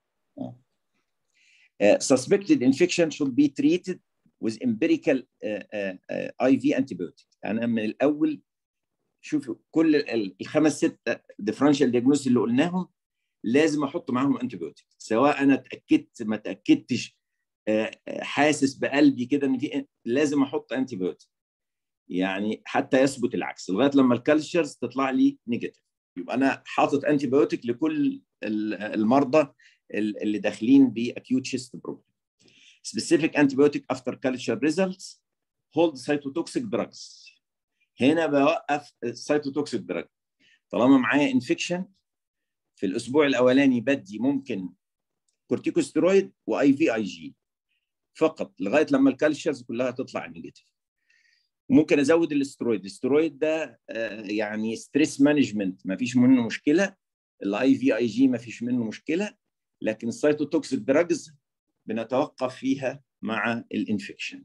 Uh, suspected infection should be treated with empirical uh, uh, uh, IV antibiotic انا من الاول شوف كل ال- الخمس ست ديفرنشال دياجنوز اللي قلناهم لازم احط معاهم انتيبيوتيك سواء انا اتاكدت ما اتاكدتش آه، آه، حاسس بقلبي كده ان في لازم احط انتيبيوتيك يعني حتى يثبت العكس لغايه لما الكالتشرز تطلع لي نيجاتيف يبقى انا حاطط انتيبيوتيك لكل ال- المرضى ال- اللي داخلين باكيوت شيست بروبلم specific antibiotic after culture results hold cytotoxic drugs هنا بوقف السيتوتوكسيك دراج طالما معايا انفكشن في الاسبوع الاولاني بدي ممكن كورتيكوستيرويد واي في اي جي فقط لغايه لما الكالشرز كلها تطلع نيجاتيف ممكن ازود الاسترويد الاسترويد ده آه، يعني ستريس مانجمنت ما فيش منه مشكله الاي في اي جي ما فيش منه مشكله لكن السيتوتوكسيك دراجز بنتوقف فيها مع الانفكشن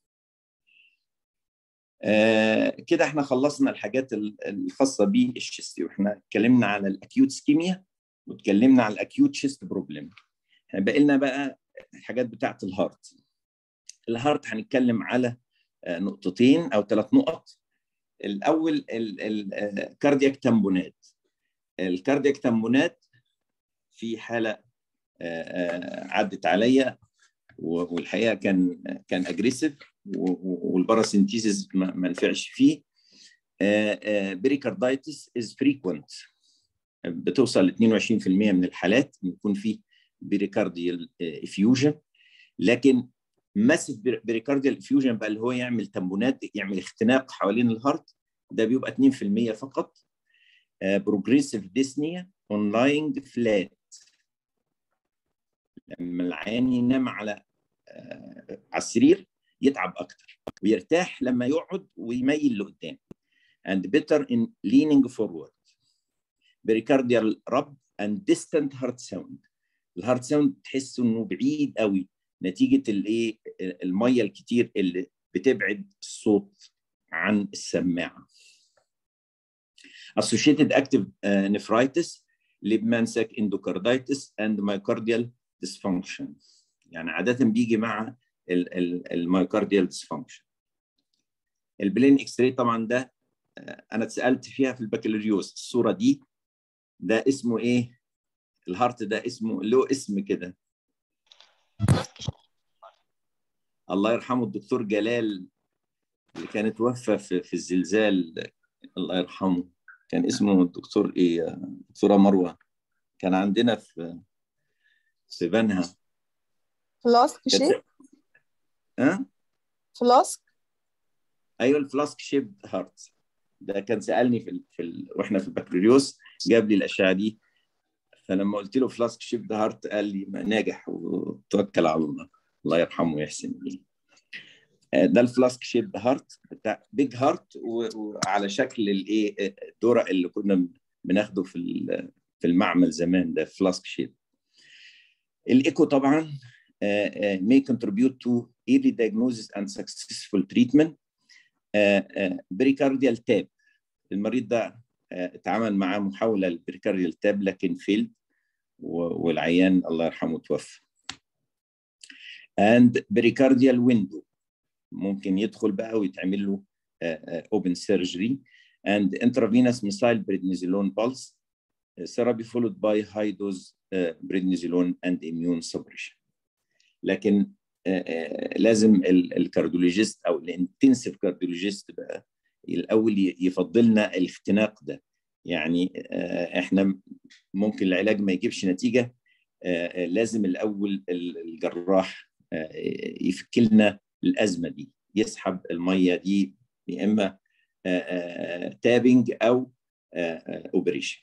آه كده احنا خلصنا الحاجات ال- الخاصه بالشيست واحنا اتكلمنا على الاكيوت سكيميا واتكلمنا على الاكيوت شيست بروبلم احنا باقي لنا بقى الحاجات بتاعه الهارت الهارت هنتكلم على آه، نقطتين او ثلاث نقط الاول الكاردياك تمبونات الكاردياك تمبونات في حاله آه، آه، عدت عليا و- والحقيقه كان كان اجريسيف والباراسينتيسيس ما ما نفعش فيه بريكاردايتس از فريكوينت بتوصل ل 22% من الحالات إن يكون في بريكارديال افيوجن لكن ماسيف بريكارديال افيوجن بقى اللي هو يعمل تنبونات يعمل اختناق حوالين الهارت ده بيبقى 2% فقط بروجريسيف ديسنيا اون لاينج فلات لما العيان ينام على آه، على السرير يتعب اكتر ويرتاح لما يقعد ويميل لقدام and better in leaning forward pericardial rub and distant heart sound الهارت ساوند تحس انه بعيد قوي نتيجه الايه الميه الكتير اللي بتبعد الصوت عن السماعه associated active uh, nephritis لبمانسك endocarditis and myocardial dysfunction يعني عادة بيجي مع المايوكارديال dysfunction البلين اكس راي طبعا ده آه، انا اتسالت فيها في البكالوريوس الصوره دي ده اسمه ايه الهارت ده اسمه له اسم كده الله يرحمه الدكتور جلال اللي كان توفى في, في الزلزال الله يرحمه كان اسمه الدكتور ايه دكتوره مروه كان عندنا في في بنها فلاسك كانت- شيب ها فلاسك ايوه الفلاسك شيب هارت ده كان سالني في ال... في ال... واحنا في البكالوريوس جاب لي الاشعه دي فلما قلت له فلاسك شيب هارت قال لي ما ناجح وتوكل على الله الله يرحمه ويحسن اليه آه، ده الفلاسك شيب هارت بتاع بيج هارت و... وعلى شكل الايه الدورق اللي كنا بناخده في ال... في المعمل زمان ده فلاسك شيب الايكو طبعا uh, uh, may contribute to early diagnosis and successful treatment بريكارديال تاب المريض ده آه، اتعمل معاه محاولة للبريكارديال تاب لكن فيلد والعيان الله يرحمه توفى and بريكارديال ويندو ممكن يدخل بقى ويتعمل له اوبن سيرجري and intravenous missile prednisolone pulse therapy followed by high dose uh, prednisolone and immune suppression لكن آه، آه، لازم ال- الكارديولوجيست او الانتنسيف كارديولوجيست بقى الاول ي- يفضلنا الاختناق ده يعني آه، احنا ممكن العلاج ما يجيبش نتيجه آه، آه، لازم الاول ال- الجراح آه، يفك لنا الازمه دي يسحب الميه دي يا اما تابنج او اوبريشن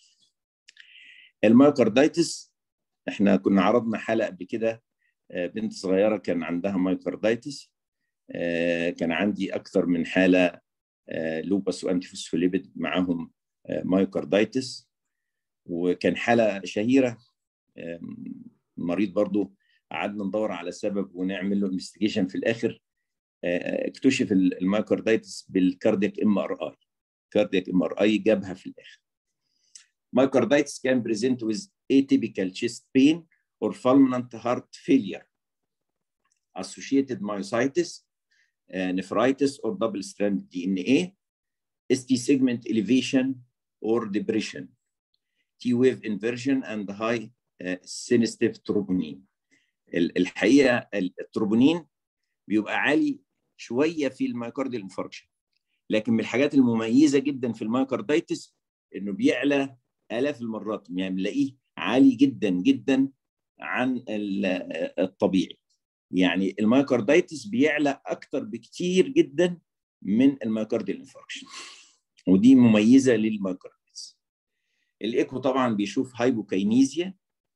المايوكاردايتس احنا كنا عرضنا حلقه قبل كده آه، بنت صغيره كان عندها مايوكاردايتس آه، كان عندي اكثر من حاله آه، لوبس وانتي فوسفوليبيد معاهم آه، مايوكاردايتس وكان حاله شهيره آم، مريض برضو قعدنا ندور على سبب ونعمل له انفستيجيشن في الاخر آه، اكتشف ال- المايوكاردايتس بالكاردياك ام ار اي كاردياك ام ار اي جابها في الاخر myocarditis can present with atypical chest pain or fulminant heart failure associated myositis, uh, nephritis or double-stranded DNA, ST segment elevation or depression, T-wave inversion and high uh, sensitive troponin. ال- الحقيقة التروبونين بيبقى عالي شوية في الميوكارديال انفاركشن لكن من الحاجات المميزة جدا في الميوكاردايتس انه بيعلى آلاف المرات يعني بنلاقيه عالي جدا جدا عن ال- الطبيعي يعني الميوكاردايتس بيعلى اكتر بكتير جدا من الميوكارديال انفاركشن ودي مميزه للميوكاردايتس الايكو طبعا بيشوف هايبوكاينيزيا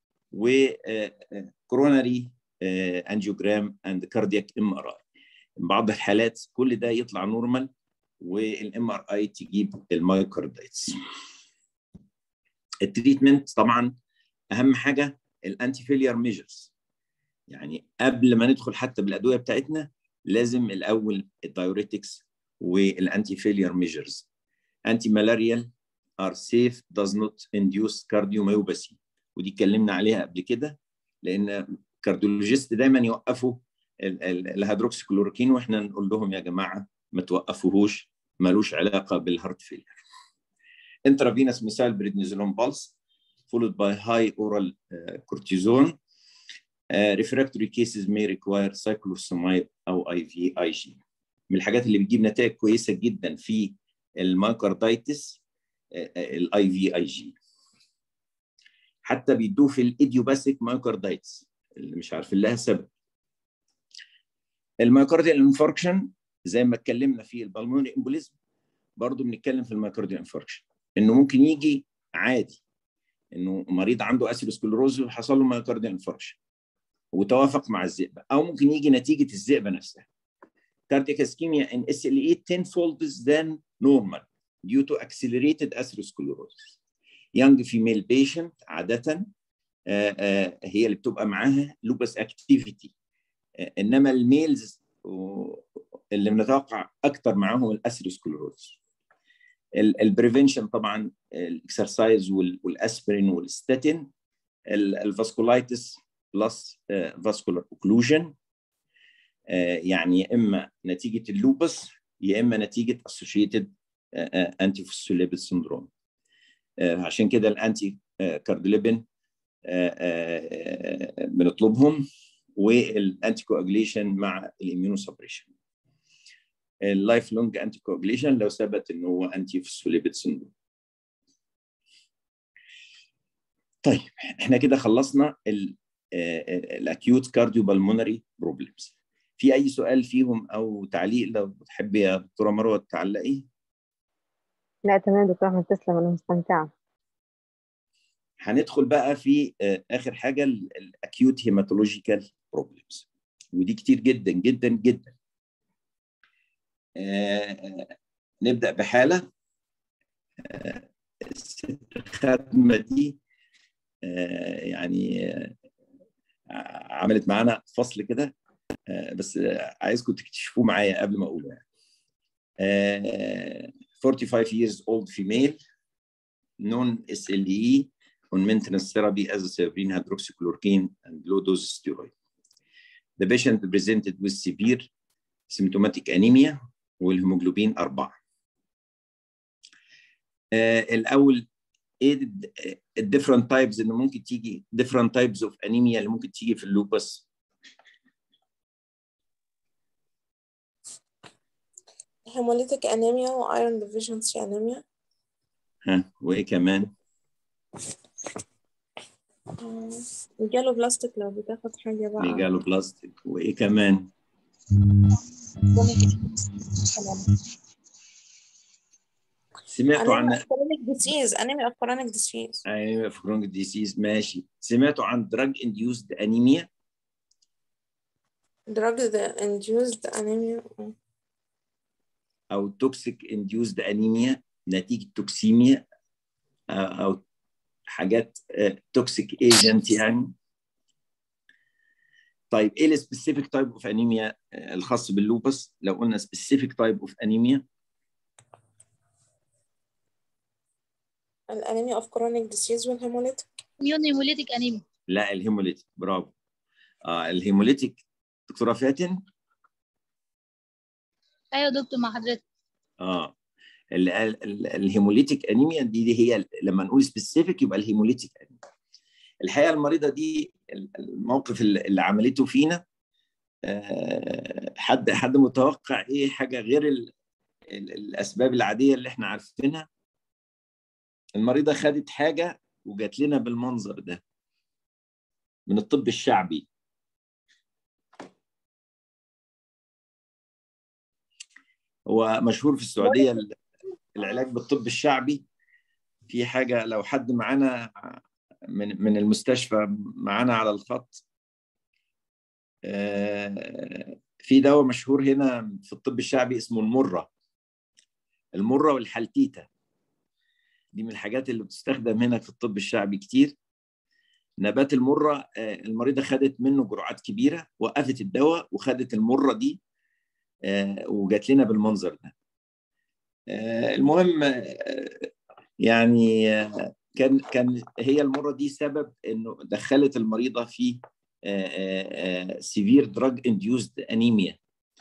وكوروناري انجيوجرام اند كاردياك ام ار اي بعض الحالات كل ده يطلع نورمال والام ار اي تجيب الميوكاردايتس التريتمنت طبعا اهم حاجه الانتي فيلير ميجرز يعني قبل ما ندخل حتى بالادويه بتاعتنا لازم الاول الدايوريتكس والانتي فيلير ميجرز انتي مالاريال ار سيف does not induce cardiomyopathy ودي اتكلمنا عليها قبل كده لان الكارديولوجيست دايما يوقفوا ال- ال- الهيدروكسيكلوروكين واحنا نقول لهم يا جماعه ما توقفوهوش ملوش علاقه بالهارت فيلير intravenous مثال بريدنيزولون بالس followed by high oral uh, cortisone Uh, refractory cases may require cyclophosphamide او اي في اي جي من الحاجات اللي بتجيب نتائج كويسه جدا في المايكاردايتس الاي في اي جي حتى بيدوه في الايديوباثيك مايكاردايتس اللي مش عارفين لها سبب المايكارديال انفاركشن زي ما اتكلمنا في البلمونري امبوليزم برضه بنتكلم في المايكارديال انفاركشن انه ممكن يجي عادي انه مريض عنده اسيروسكلروز وحصل له مايكارديال انفاركشن وتوافق مع الذئبه او ممكن يجي نتيجه الذئبه نفسها cardiac ischemia in SLE 10 folds than normal due to accelerated atherosclerosis. Young female patient عادة آه، آه، هي اللي بتبقى معاها lupus activity آه، انما الميلز اللي بنتوقع اكتر معاهم الاسيروسكلروز البريفنشن طبعا الاكسرسايز والاسبرين والستاتين الفاسكولايتس بلس فاسكولار اوكلوجن يعني يا اما نتيجه اللوبس يا اما نتيجه اسوشيتد انتي فوسفوليبيد سندروم عشان كده الانتي كارديوليبين بنطلبهم والانتي كواجليشن مع الاميونو سبريشن اللايف لونج انتي كواجليشن لو ثبت ان هو انتي فوسفوليبيد سندروم طيب احنا كده خلصنا الاكيوت كارديو بالمونري بروبلمز في اي سؤال فيهم او تعليق لو تحبي يا دكتوره مروه تعلقي لا تمام دكتور احمد تسلم انا مستمتعه هندخل بقى في آه، اخر حاجه الاكيوت هيماتولوجيكال بروبلمز ودي كتير جدا جدا جدا آه، نبدا بحاله آه، الست الخادمه دي آه، يعني آه، عملت معانا فصل كده آه، بس آه، عايزكم تكتشفوه معايا قبل ما اقوله يعني. آه، 45 years old female non SLE on maintenance therapy as a azathioprine hydroxychloroquine and low dose steroid. The patient presented with severe symptomatic anemia والهيموجلوبين 4. آه الأول ايه الديفرنت تايبز اللي ممكن تيجي different types of anemia اللي ممكن تيجي في اللوبس hemolytic anemia و iron deficiency anemia ها وايه كمان جاله بلاستيك لو بتاخد حاجة بقى ميجالو بلاستيك وايه كمان سمعتوا عن anemia of chronic disease anemia of chronic disease انيميا في كرونيك ديسيز ماشي سمعتوا عن دراج انديوزد انيميا drug induced anemia او توكسيك انديوزد انيميا نتيجه توكسيميا آه، او حاجات توكسيك ايجنت يعني طيب ايه السبيسيفيك تايب اوف انيميا الخاص باللوبس لو قلنا سبيسيفيك تايب اوف انيميا الانيميا of chronic disease والهيموليتيك immune hemolytic anemia لا الهيموليتيك برافو آه الهيموليتيك دكتوره فاتن ايوه يا دكتور مع حضرتك اه ال- ال- ال- الهيموليتيك انيميا دي, دي هي لما نقول سبيسيفيك يبقى الهيموليتيك انيميا الحقيقه المريضه دي ال- الموقف اللي اللي عملته فينا آه، حد حد متوقع ايه حاجه غير ال ال الاسباب العاديه اللي احنا عارفينها المريضه خدت حاجه وجات لنا بالمنظر ده من الطب الشعبي هو مشهور في السعوديه ال- العلاج بالطب الشعبي في حاجه لو حد معانا من من المستشفى معانا على الخط آه، في دواء مشهور هنا في الطب الشعبي اسمه المره المره والحلتيته دي من الحاجات اللي بتستخدم هنا في الطب الشعبي كتير نبات المره آه، المريضه خدت منه جرعات كبيره وقفت الدواء وخدت المره دي آه، وجات لنا بالمنظر ده آه، المهم آه، يعني آه، كان كان هي المره دي سبب انه دخلت المريضه في سيفير دراج انديوزد انيميا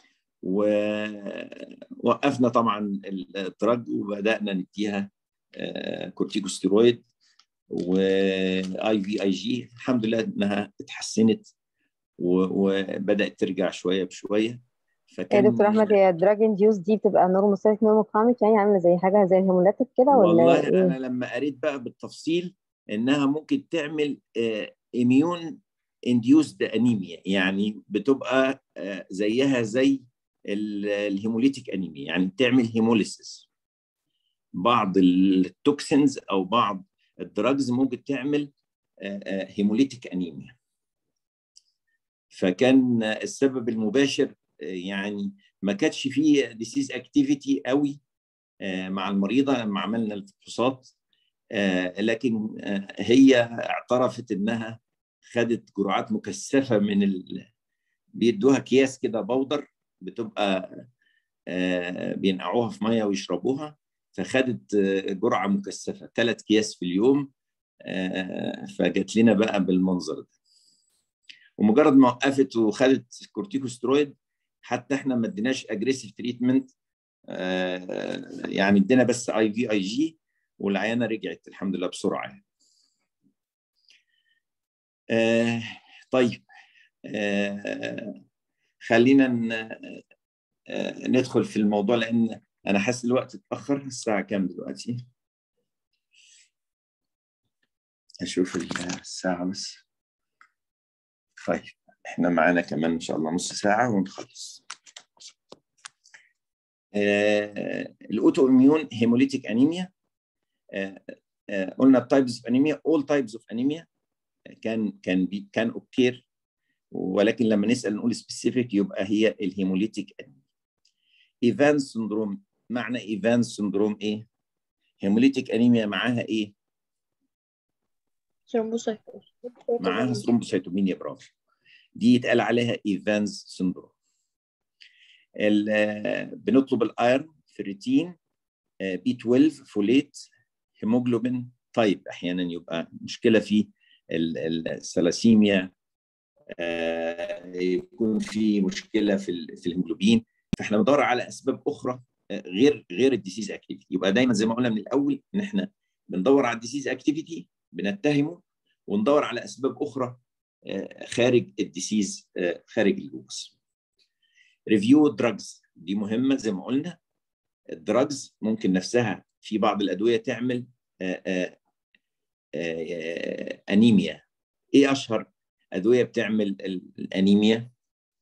ووقفنا طبعا الدراج وبدانا نديها آه، كورتيكوستيرويد واي في اي جي الحمد لله انها اتحسنت و- وبدات ترجع شويه بشويه يا فكان دكتور احمد هي الدراج انديوز دي بتبقى نورموسيتك نورموكاميك يعني عامله زي حاجه زي الهيمولاتيك كده ولا والله ايه؟ انا لما قريت بقى بالتفصيل انها ممكن تعمل اميون انديوزد انيميا يعني بتبقى آه، زيها زي ال- الهيموليتيك انيميا يعني بتعمل هيموليسيس بعض التوكسينز او بعض الدراجز ممكن تعمل هيموليتيك انيميا فكان السبب المباشر آه، يعني ما كانتش فيه ديسيز اكتيفيتي قوي آه، مع المريضه لما عملنا الفحوصات آه، لكن آه، هي اعترفت انها خدت جرعات مكثفه من ال... بيدوها اكياس كده بودر بتبقى آه، بينقعوها في ميه ويشربوها فخدت آه، جرعه مكثفه ثلاث اكياس في اليوم آه، فجت لنا بقى بالمنظر ده ومجرد ما وقفت وخدت كورتيكوسترويد حتى احنا ما اديناش اجريسيف تريتمنت يعني ادينا بس اي في اي جي والعيانه رجعت الحمد لله بسرعه يعني. آه طيب آه خلينا ن- آه ندخل في الموضوع لان انا حاسس الوقت اتاخر الساعه كام دلوقتي اشوف الساعه بس طيب احنا معانا كمان ان شاء الله نص ساعه ونخلص آه الاوتو اميون هيموليتيك انيميا آه آه قلنا التايبس اوف انيميا all types of anemia كان كان بي كان اوكير ولكن لما نسال نقول سبيسيفيك يبقى هي الهيموليتيك انيميا ايفان سندروم معنى ايفان سندروم ايه هيموليتيك انيميا معاها ايه ثرومبوسايتوز معاها ثرومبوسيتومينيا برافو دي يتقال عليها ايفانز سندروم ال- آه، بنطلب الايرن فيريتين بي 12 فوليت هيموجلوبين طيب احيانا يبقى مشكله في ال- ال- الثلاسيميا آه، يكون في مشكله في ال- في الهيموجلوبين فاحنا بندور على اسباب اخرى آه، غير غير الديسيز اكتيفيتي يبقى دايما زي ما قلنا من الاول ان احنا بندور على الديسيز اكتيفيتي بنتهمه وندور على اسباب اخرى آه، خارج الديسيز آه، خارج اللوبس ريفيو دراجز دي مهمه زي ما قلنا الدراجز ممكن نفسها في بعض الادويه تعمل آه، آه، آه، انيميا ايه اشهر ادويه بتعمل ال- الانيميا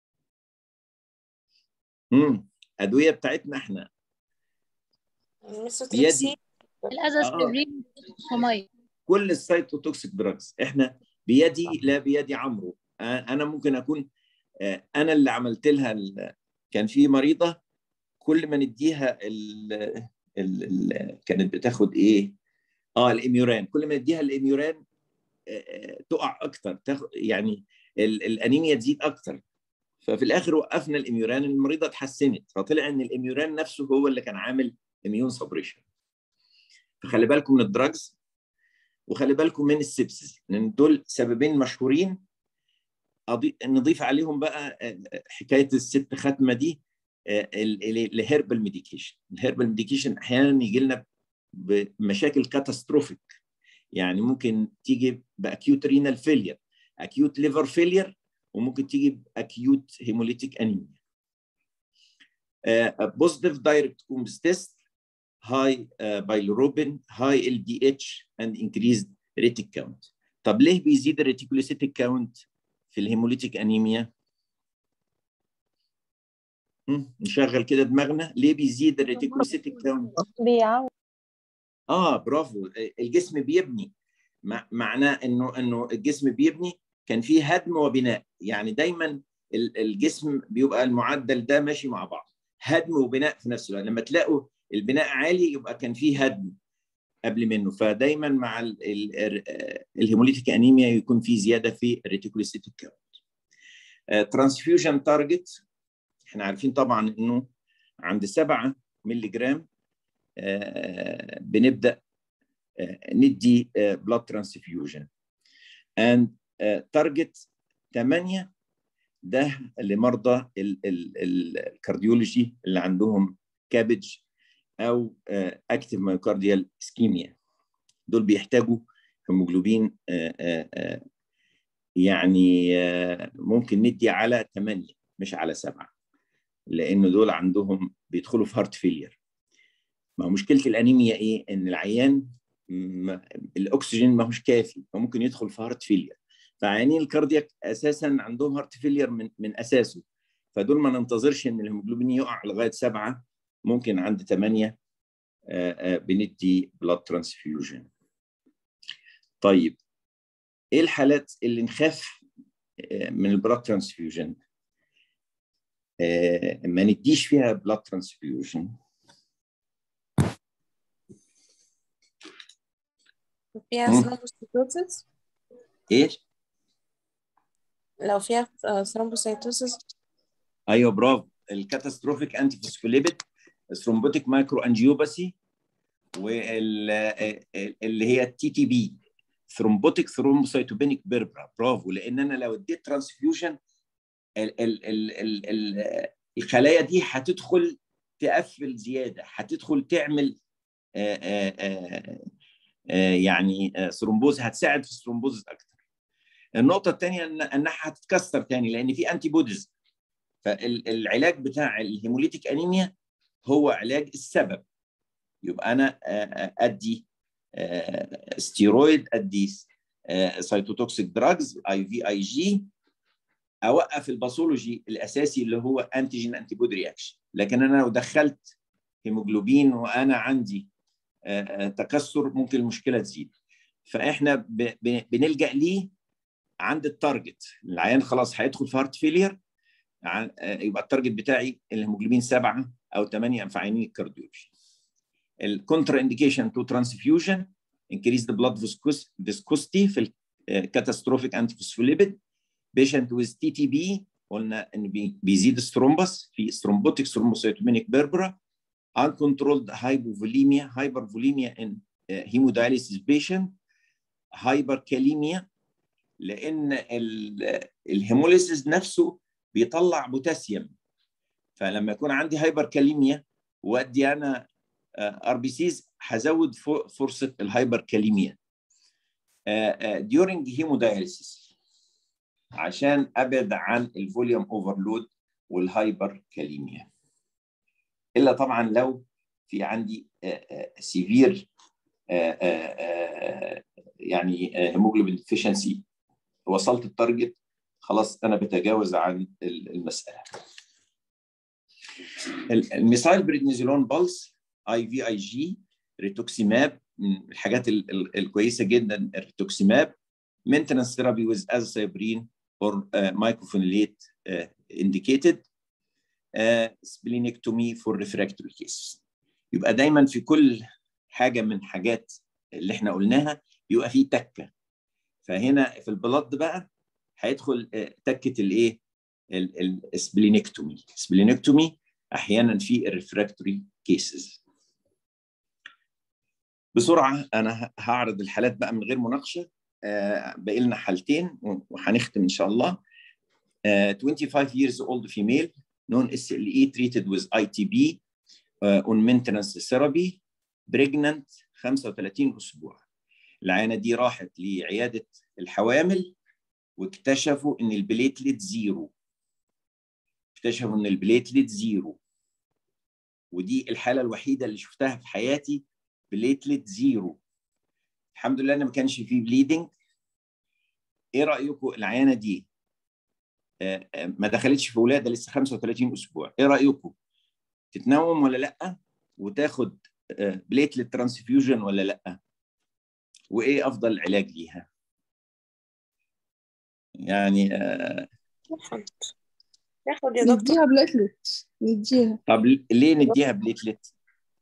امم ادويه بتاعتنا احنا الميثوتريكسين الازاسبرين سوماي كل السايتوتوكسيك دراجز احنا بيدي لا بيد عمرو آه، انا ممكن اكون آه، انا اللي عملت لها ال- كان في مريضه كل ما نديها ال ال ال كانت بتاخد ايه اه الاميوران كل ما نديها الاميوران آه، آه، تقع اكتر تاخد يعني ال- الانيميا تزيد اكتر ففي الاخر وقفنا الاميوران المريضه اتحسنت فطلع ان الاميوران نفسه هو اللي كان عامل اميون سبريشن فخلي بالكم من الدراجز وخلي بالكم من السبسس لان دول سببين مشهورين أضي... نضيف عليهم بقى آه، حكايه الست ختمه دي الهيربال ميديكيشن الهيربال ميديكيشن احيانا يجي لنا بمشاكل كاتاستروفيك يعني ممكن تيجي باكيوت رينال فيلير اكيوت ليفر فيلير وممكن تيجي باكيوت هيموليتيك انيميا بوزيتيف دايركت كومبس تيست هاي بايلروبين هاي ال دي اتش اند انكريزد ريتيك كاونت طب ليه بيزيد الريتيكوليسيتيك كاونت في الهيموليتيك انيميا مم، نشغل كده دماغنا ليه بيزيد الريتيكوليسيتيك كاونت بيعود اه برافو الجسم بيبني مع- معناه انه انه الجسم بيبني كان فيه هدم وبناء يعني دايما ال- الجسم بيبقى المعدل ده ماشي مع بعض هدم وبناء في نفس الوقت لما تلاقوا البناء عالي يبقى كان فيه هدم قبل منه فدايما مع ال- ال- ال- الهيموليتيك انيميا يكون في زياده في الريتيكوليسيتيك كاونت ترانسفيوجن تارجت احنا عارفين طبعا انه عند 7 مللي جرام آه، بنبدا آه، ندي بلاد ترانسفيوجن اند تارجت 8 ده لمرضى ال- ال- ال- الكارديولوجي اللي عندهم كابج او اكتيف مايوكارديال اسكيميا دول بيحتاجوا هيموجلوبين آه، آه، آه، يعني آه، ممكن ندي على 8 مش على 7 لان دول عندهم بيدخلوا في هارت فيلير ما هو مشكله الانيميا ايه ان العيان م- الاكسجين ما هوش كافي فممكن يدخل في هارت فيلير فعيانين الكاردياك اساسا عندهم هارت فيلير من من اساسه فدول ما ننتظرش ان الهيموجلوبين يقع لغايه سبعه ممكن عند ثمانيه آه، آه، بندي بلاد ترانسفيوجن طيب ايه الحالات اللي نخاف آه، من البلاد ترانسفيوجن آه، ما نديش فيها بلاد ترانسفيوجن فيها مم. ثرومبوسيتوسيس ايه لو فيها ثرومبوسيتوسيس ايوه برافو الكاتاستروفيك انتي فوسفوليبيد ثرومبوتيك مايكرو انجيوباسي واللي هي التي تي بي ثرومبوتيك ثرومبوسيتوبينيك بيربرا برافو لان انا لو اديت ترانسفيوجن ال ال ال ال ال الخلايا دي هتدخل تقفل زياده هتدخل تعمل آآ آآ آآ يعني ثرومبوز هتساعد في الثرومبوز اكتر النقطه الثانيه ان انها هتتكسر تاني لان في انتي بوديز فالعلاج بتاع الهيموليتيك انيميا هو علاج السبب يبقى انا ادي ستيرويد ادي سيتوتوكسيك دراجز اي في اي جي اوقف الباثولوجي الاساسي اللي هو انتيجين انتي بودي رياكشن لكن انا لو دخلت هيموجلوبين وانا عندي تكسر ممكن المشكله تزيد فاحنا بنلجا ليه عند التارجت العيان خلاص هيدخل في هارت فيلير يبقى التارجت بتاعي الهيموجلوبين سبعه او ثمانيه في عينين الكارديولوجي الكونترا انديكيشن تو ترانسفيوجن increase the blood viscosity في الكاتاستروفيك انتي فوسفوليبيد بيشنت ويز تي تي بي قلنا ان بيزيد الثرومبس في ثرومبوتيك ثرومبوسيتومينيك بيربرا uncontrolled hypovolemia hypervolemia in hemodialysis patient hyperkalemia لان الهيموليسيس نفسه بيطلع بوتاسيوم فلما يكون عندي هايبركاليميا وادي انا ار بي سيز هزود فو- فرصه الهايبر كاليميا during hemodialysis عشان ابعد عن الفوليوم اوفرلود والهايبر كاليميا الا طبعا لو في عندي سيفير يعني هيموجلوبين ديفيشنسي وصلت التارجت خلاص انا بتجاوز عن ال- المساله ال- الميثايل بريدنيزولون بالس اي في اي جي ريتوكسيماب من الحاجات ال- ال- الكويسه جدا الريتوكسيماب maintenance therapy with azathioprine or uh, mycophenolate uh, indicated uh, splenectomy for refractory cases يبقى دايما في كل حاجه من حاجات اللي احنا قلناها يبقى في تكه فهنا في البلد بقى هيدخل آه، تكه الايه السبلينكتومي سبلينكتومي احيانا في الريفراكتوري كيسز بسرعه انا ه- هعرض الحالات بقى من غير مناقشه آه، باقي لنا حالتين وهنختم ان شاء الله آه، 25 years old female non SLE treated with ITB uh, on maintenance therapy pregnant 35 اسبوع العيانه دي راحت لعياده الحوامل واكتشفوا ان البليتلت زيرو اكتشفوا ان البليتلت زيرو ودي الحاله الوحيده اللي شفتها في حياتي بليتلت زيرو الحمد لله ان ما كانش فيه بليدنج ايه رايكم العيانه دي آه، آه، ما دخلتش في ولاده لسه 35 اسبوع ايه رايكم تتنوم ولا لا وتاخد بليتلت ترانسفيوجن ولا لا وايه افضل علاج ليها يعني آه، ياخد ياخد يا دكتور نديها بلاتلت نديها طب ليه نديها بليتلت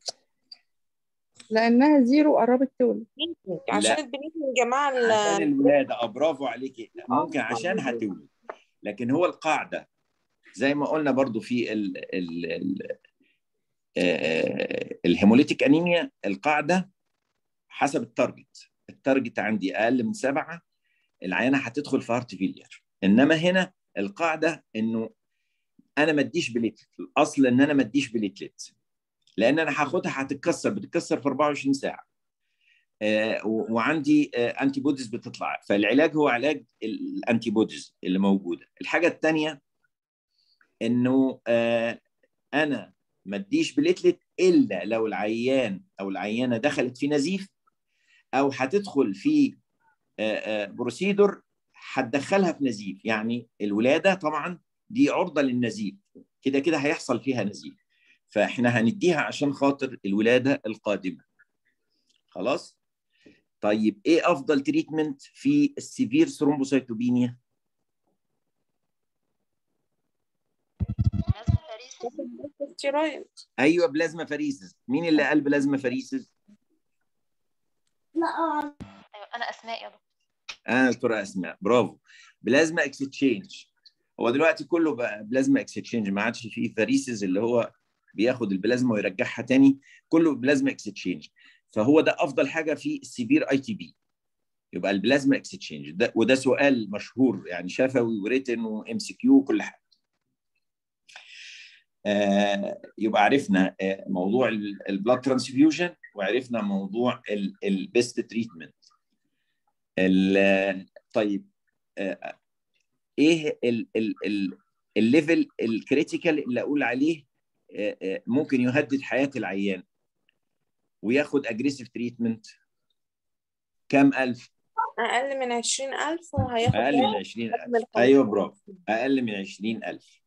لأنها زيرو قربت تولد عشان لا. البنات يا جماعه ال- عشان الولاده اه برافو عليكي ممكن عشان هتولد لكن هو القاعده زي ما قلنا برضو في ال ال ال آه، الهيموليتيك انيميا القاعده حسب التارجت التارجت عندي اقل من سبعه العيانه هتدخل في هارت فيلير انما هنا القاعده انه انا ما اديش بليتلت الاصل ان انا ما اديش بليتلت لان انا هاخدها هتتكسر بتتكسر في 24 ساعه آه، و- وعندي انتي بوديز بتطلع فالعلاج هو علاج الانتي بوديز اللي موجوده الحاجه الثانيه انه آه، انا ما اديش بليتلت الا لو العيان او العيانه دخلت في نزيف او هتدخل في بروسيدور هتدخلها في نزيف يعني الولاده طبعا دي عرضه للنزيف كده كده هيحصل فيها نزيف فاحنا هنديها عشان خاطر الولاده القادمه خلاص طيب ايه افضل تريتمنت في السيفير ثرومبوسيتوبينيا ستيرويد ايوه بلازما فريسز مين اللي قال بلازما فريسز أيوة أنا أسماء يا دكتور انا دكتوره اسماء برافو بلازما اكستشينج هو دلوقتي كله بقى بلازما اكستشينج ما عادش فيه فريسز اللي هو بياخد البلازما ويرجعها تاني كله بلازما اكستشينج فهو ده افضل حاجه في السيفير اي تي بي يبقى البلازما اكستشينج ده وده سؤال مشهور يعني شفوي وريتن وام سي كيو وكل حاجه آه يبقى عرفنا آه موضوع البلاد ترانسفيوجن وعرفنا موضوع البيست تريتمنت طيب آه ايه ال- ال- ال- الليفل الكريتيكال اللي اقول عليه آه، آه، ممكن يهدد حياه العيان وياخد اجريسيف تريتمنت كام الف اقل من 20000 وهياخد اقل من 20000 ايوه برافو اقل من 20000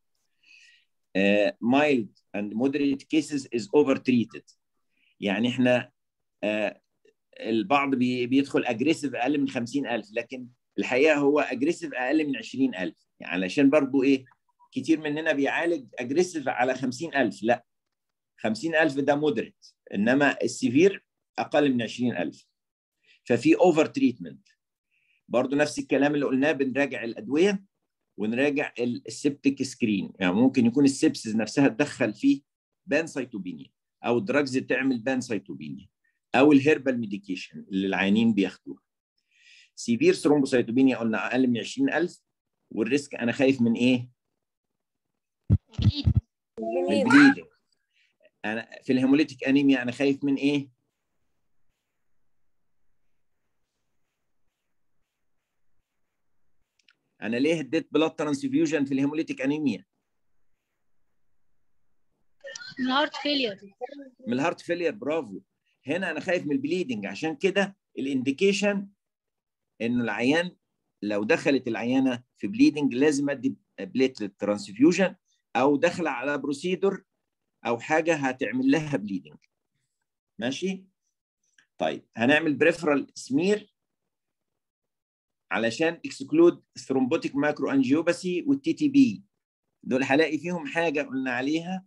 mild and moderate cases is over treated يعني احنا آه، البعض بي- بيدخل اجريسيف اقل من 50000 لكن الحقيقه هو اجريسيف اقل من 20000 يعني علشان برضو ايه كتير مننا بيعالج اجريسيف على 50000 لا 50000 ده مودريت انما السيفير اقل من 20000 ففي اوفر تريتمنت برضو نفس الكلام اللي قلناه بنراجع الادويه ونراجع ال- السبتيك سكرين يعني ممكن يكون السبسز نفسها تدخل فيه بانسايتوبينيا او دراجز تعمل بانسايتوبينيا او الهيربال ميديكيشن اللي العيانين بياخدوها سيفير ثرومبوسايتوبينيا قلنا اقل من 20000 والريسك انا خايف من ايه؟ من البليدنج انا في الهيموليتيك انيميا انا خايف من ايه انا ليه اديت بلاد ترانسفيوجن في الهيموليتيك انيميا من الهارت فيلير من الهارت فيلير برافو هنا انا خايف من البليدنج عشان كده الانديكيشن انه العيان لو دخلت العيانه في بليدنج لازم ادي بليتلت ترانسفيوجن او داخله على بروسيدور او حاجه هتعمل لها بليدنج ماشي طيب هنعمل بريفرال سمير علشان اكسكلود ثرومبوتيك ماكرو انجيوباسي والتي تي بي دول هلاقي فيهم حاجه قلنا عليها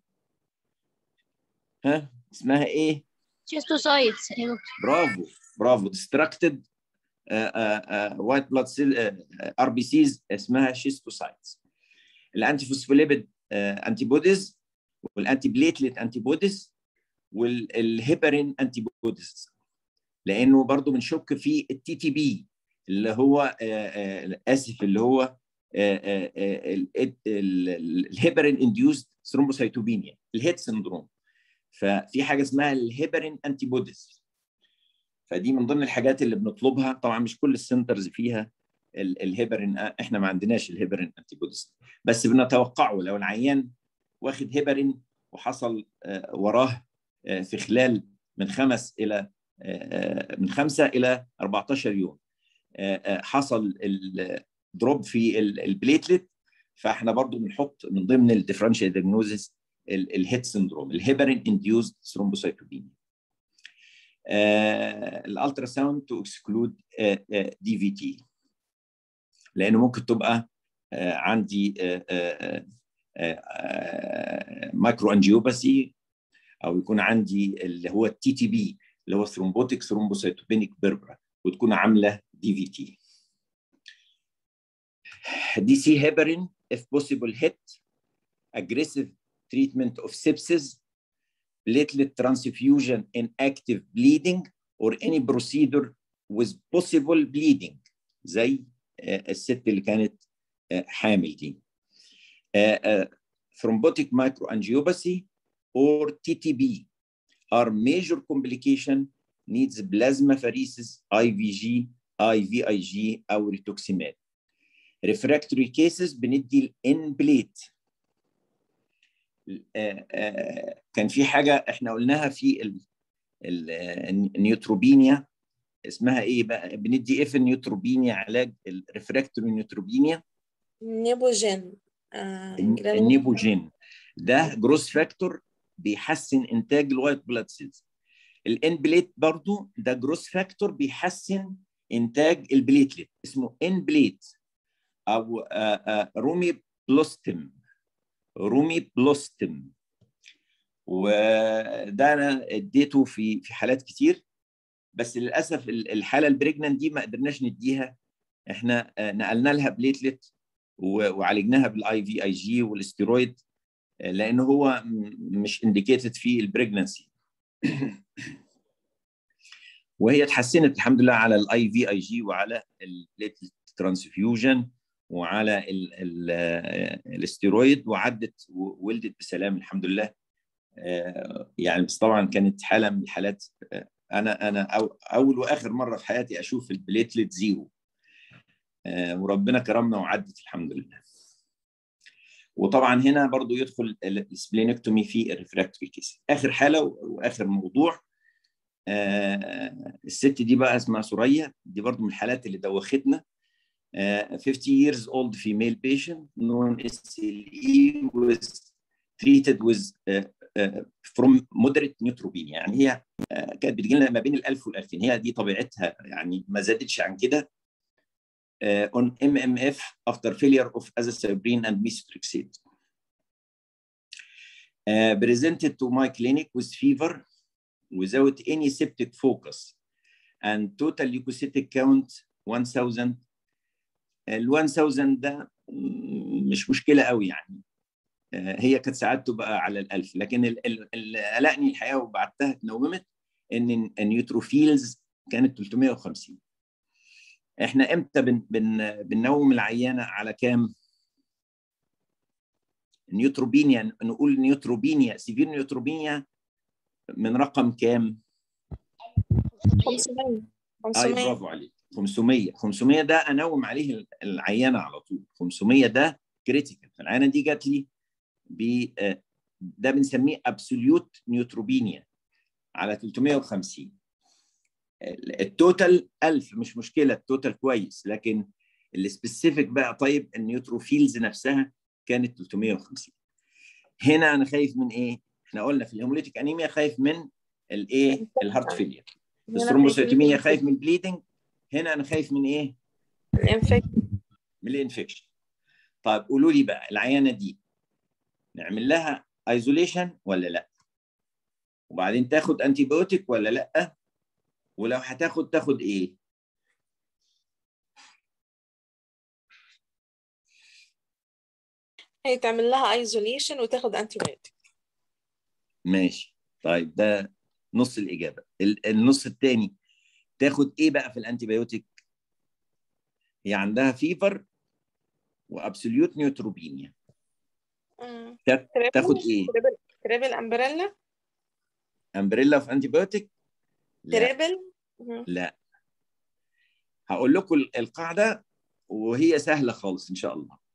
ها اسمها ايه شيستوسايتس يا دكتور برافو برافو ديستراكتد وايت بلاد سيل ار بي سيز اسمها شيستوسايتس الانتي فوسفوليبيد انتي بوديز والانتي بليتلت انتي بوديز والهيبرين انتي بوديز لانه برضو بنشك في التي تي بي اللي هو اسف اللي هو الهيبرين انديوزد ثرومبوسايتوبينيا الهيد سندروم ففي حاجه اسمها الهيبرين انتي بوديز فدي من ضمن الحاجات اللي بنطلبها طبعا مش كل السنترز فيها الهيبرين احنا ما عندناش الهيبرين انتي بوديز بس بنتوقعه لو العيان واخد هيبرين وحصل وراه في خلال من خمس الى من خمسه الى 14 يوم حصل الدروب في البليتلت فاحنا برضو بنحط من ضمن الديفرنشال دياجنوزس الهيد سندروم الهيبرين انديوزد ثرومبوسايتوبينيا الالترا ساوند تو اكسكلود دي في تي لانه ممكن تبقى عندي مايكرو انجيوباسي او يكون عندي اللي هو التي تي بي اللي هو ثرومبوتيك ثرومبوسايتوبينيك بيربرا وتكون عامله دي في تي دي سي هيبرين if possible hit aggressive treatment of sepsis platelet transfusion in active bleeding or any procedure with possible bleeding زي الست اللي كانت حامل دي thrombotic microangiopathy or TTB are major complication needs plasmapheresis IVG IVIG أو rituximab refractory cases بندي الانبليت كان في حاجه احنا قلناها في النيوتروبينيا اسمها ايه بقى بندي ايه في النيوتروبينيا علاج الريفراكتوري نيوتروبينيا نيبوجين آه النيبوجين ده جروس فاكتور بيحسن انتاج الوايت بلاد سيلز الان بليت برضو ده جروس فاكتور بيحسن انتاج البليتلت اسمه ان بليت او آآ آآ رومي بلوستم رومي بلوستم وده انا اديته في في حالات كتير بس للاسف الحاله البريجنان دي ما قدرناش نديها احنا نقلنا لها بليتلت وعالجناها بالاي في اي جي والاستيرويد لان هو مش انديكيتد في البريجنانسي وهي اتحسنت الحمد لله على الاي في اي جي وعلى البليتلت ترانسفيوجن وعلى ال ال الاستيرويد وعدت وولدت بسلام الحمد لله يعني بس طبعا كانت حاله من الحالات انا انا أو اول واخر مره في حياتي اشوف البليتلت زيرو وربنا كرمنا وعدت الحمد لله وطبعا هنا برضو يدخل السبلينكتومي في الريفراكتوري كيس اخر حاله واخر موضوع الست دي بقى اسمها سوريا دي برضو من الحالات اللي دوختنا Uh, 50 years old female patient known SLE was treated with uh, uh, from moderate neutropenia يعني هي كانت بتجي لنا ما بين ال 1000 وال 2000 هي دي طبيعتها يعني ما زادتش عن كده on MMF after failure of azathioprine and methotrexate. presented to my clinic with fever without any septic focus and total leukocytic count 1000 ال 1000 ده مش مشكله قوي يعني هي كانت ساعات تبقى على ال1000 لكن اللي قلقني الحقيقه وبعتها اتنومت ان النيوتروفيلز كانت 350 احنا امتى بن بن بننوم العيانه على كام؟ نيوتروبينيا نقول نيوتروبينيا سيفير نيوتروبينيا من رقم كام 500 اي 500 برافو عليك 500 500 ده انوم عليه العيانه على طول 500 ده كريتيكال فالعيانه دي جات لي ب آه، ده بنسميه ابسوليوت نيوتروبينيا على 350 التوتال 1000 مش مشكله التوتال كويس لكن السبيسيفيك بقى طيب النيوتروفيلز نفسها كانت 350 هنا انا خايف من ايه؟ احنا قلنا في الهيموليتيك انيميا خايف من الايه؟ الهارت فيلير هنا الثرومبوسيتوميا خايف خايف من البليدنج هنا انا خايف من ايه؟ الانفكشن من الانفكشن طيب قولوا لي بقى العيانه دي نعمل لها ايزوليشن ولا لا وبعدين تاخد انتي بيوتيك ولا لا ولو هتاخد تاخد ايه هيتعمل لها ايزوليشن وتاخد انتي بايوتيك ماشي طيب ده نص الاجابه ال- النص الثاني تاخد ايه بقى في الانتي بيوتيك هي عندها فيفر وابسوليوت نيوتروبينيا تا- تاخد ايه تريبل تريبل امبريلا امبريلا في انتي بيوتيك لا تريبل مم. لا هقول لكم ال- القاعده وهي سهله خالص ان شاء الله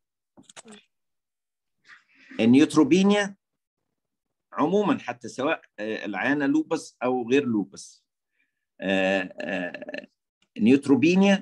النيوتروبينيا عموما حتى سواء آه، العيانه لوبس او غير لوبس آه، آه، نيوتروبينيا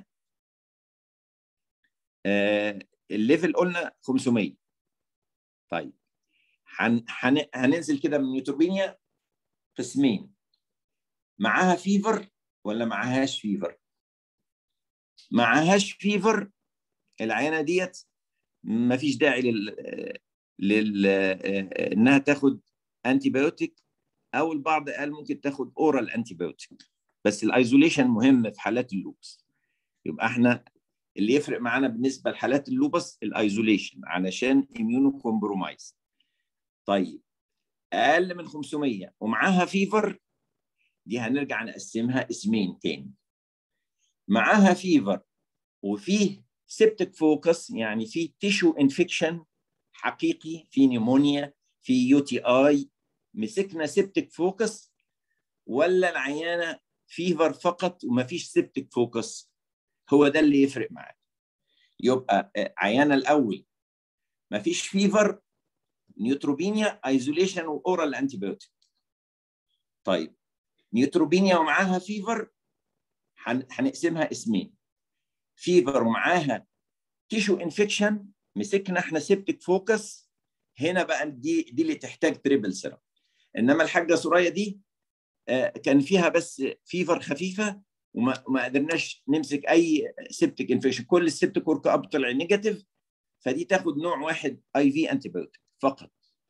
آه، الليفل قلنا 500 طيب هن هن هننزل كده من نيوتروبينيا قسمين معاها فيفر ولا معاهاش فيفر معاهاش فيفر العيانه ديت مفيش داعي لل لل انها تاخد انتي بايوتيك او البعض قال ممكن تاخد اورال انتي بايوتيك بس الايزوليشن مهم في حالات اللوبس يبقى احنا اللي يفرق معانا بالنسبه لحالات اللوبس الايزوليشن علشان اميونو كومبرومايز طيب اقل من 500 ومعاها فيفر دي هنرجع نقسمها اسمين تاني معاها فيفر وفيه سيبتك فوكس يعني في تيشو انفكشن حقيقي في نيمونيا في يو تي اي مسكنا سيبتك فوكس ولا العيانه فيفر فقط وما فيش سيبتك فوكس هو ده اللي يفرق معاك يبقى آه، عيانه الاول ما فيش فيفر نيوتروبينيا ايزوليشن واورال انتي بايوتيك طيب نيوتروبينيا ومعاها فيفر هن- هنقسمها اسمين فيفر ومعاها تيشو انفكشن مسكنا احنا سيبتك فوكس هنا بقى دي دي اللي تحتاج تريبل سيرم انما الحاجه سوريا دي آه، كان فيها بس فيفر خفيفه وما ما قدرناش نمسك اي سيبتك انفكشن كل السيبتك ورك اب طلع نيجاتيف فدي تاخد نوع واحد اي في انتي بايوتيك فقط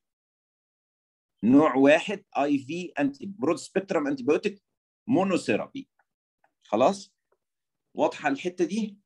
نوع واحد اي في انتي برود سبيكترم انتي بايوتيك مونوثيرابي خلاص واضحه الحته دي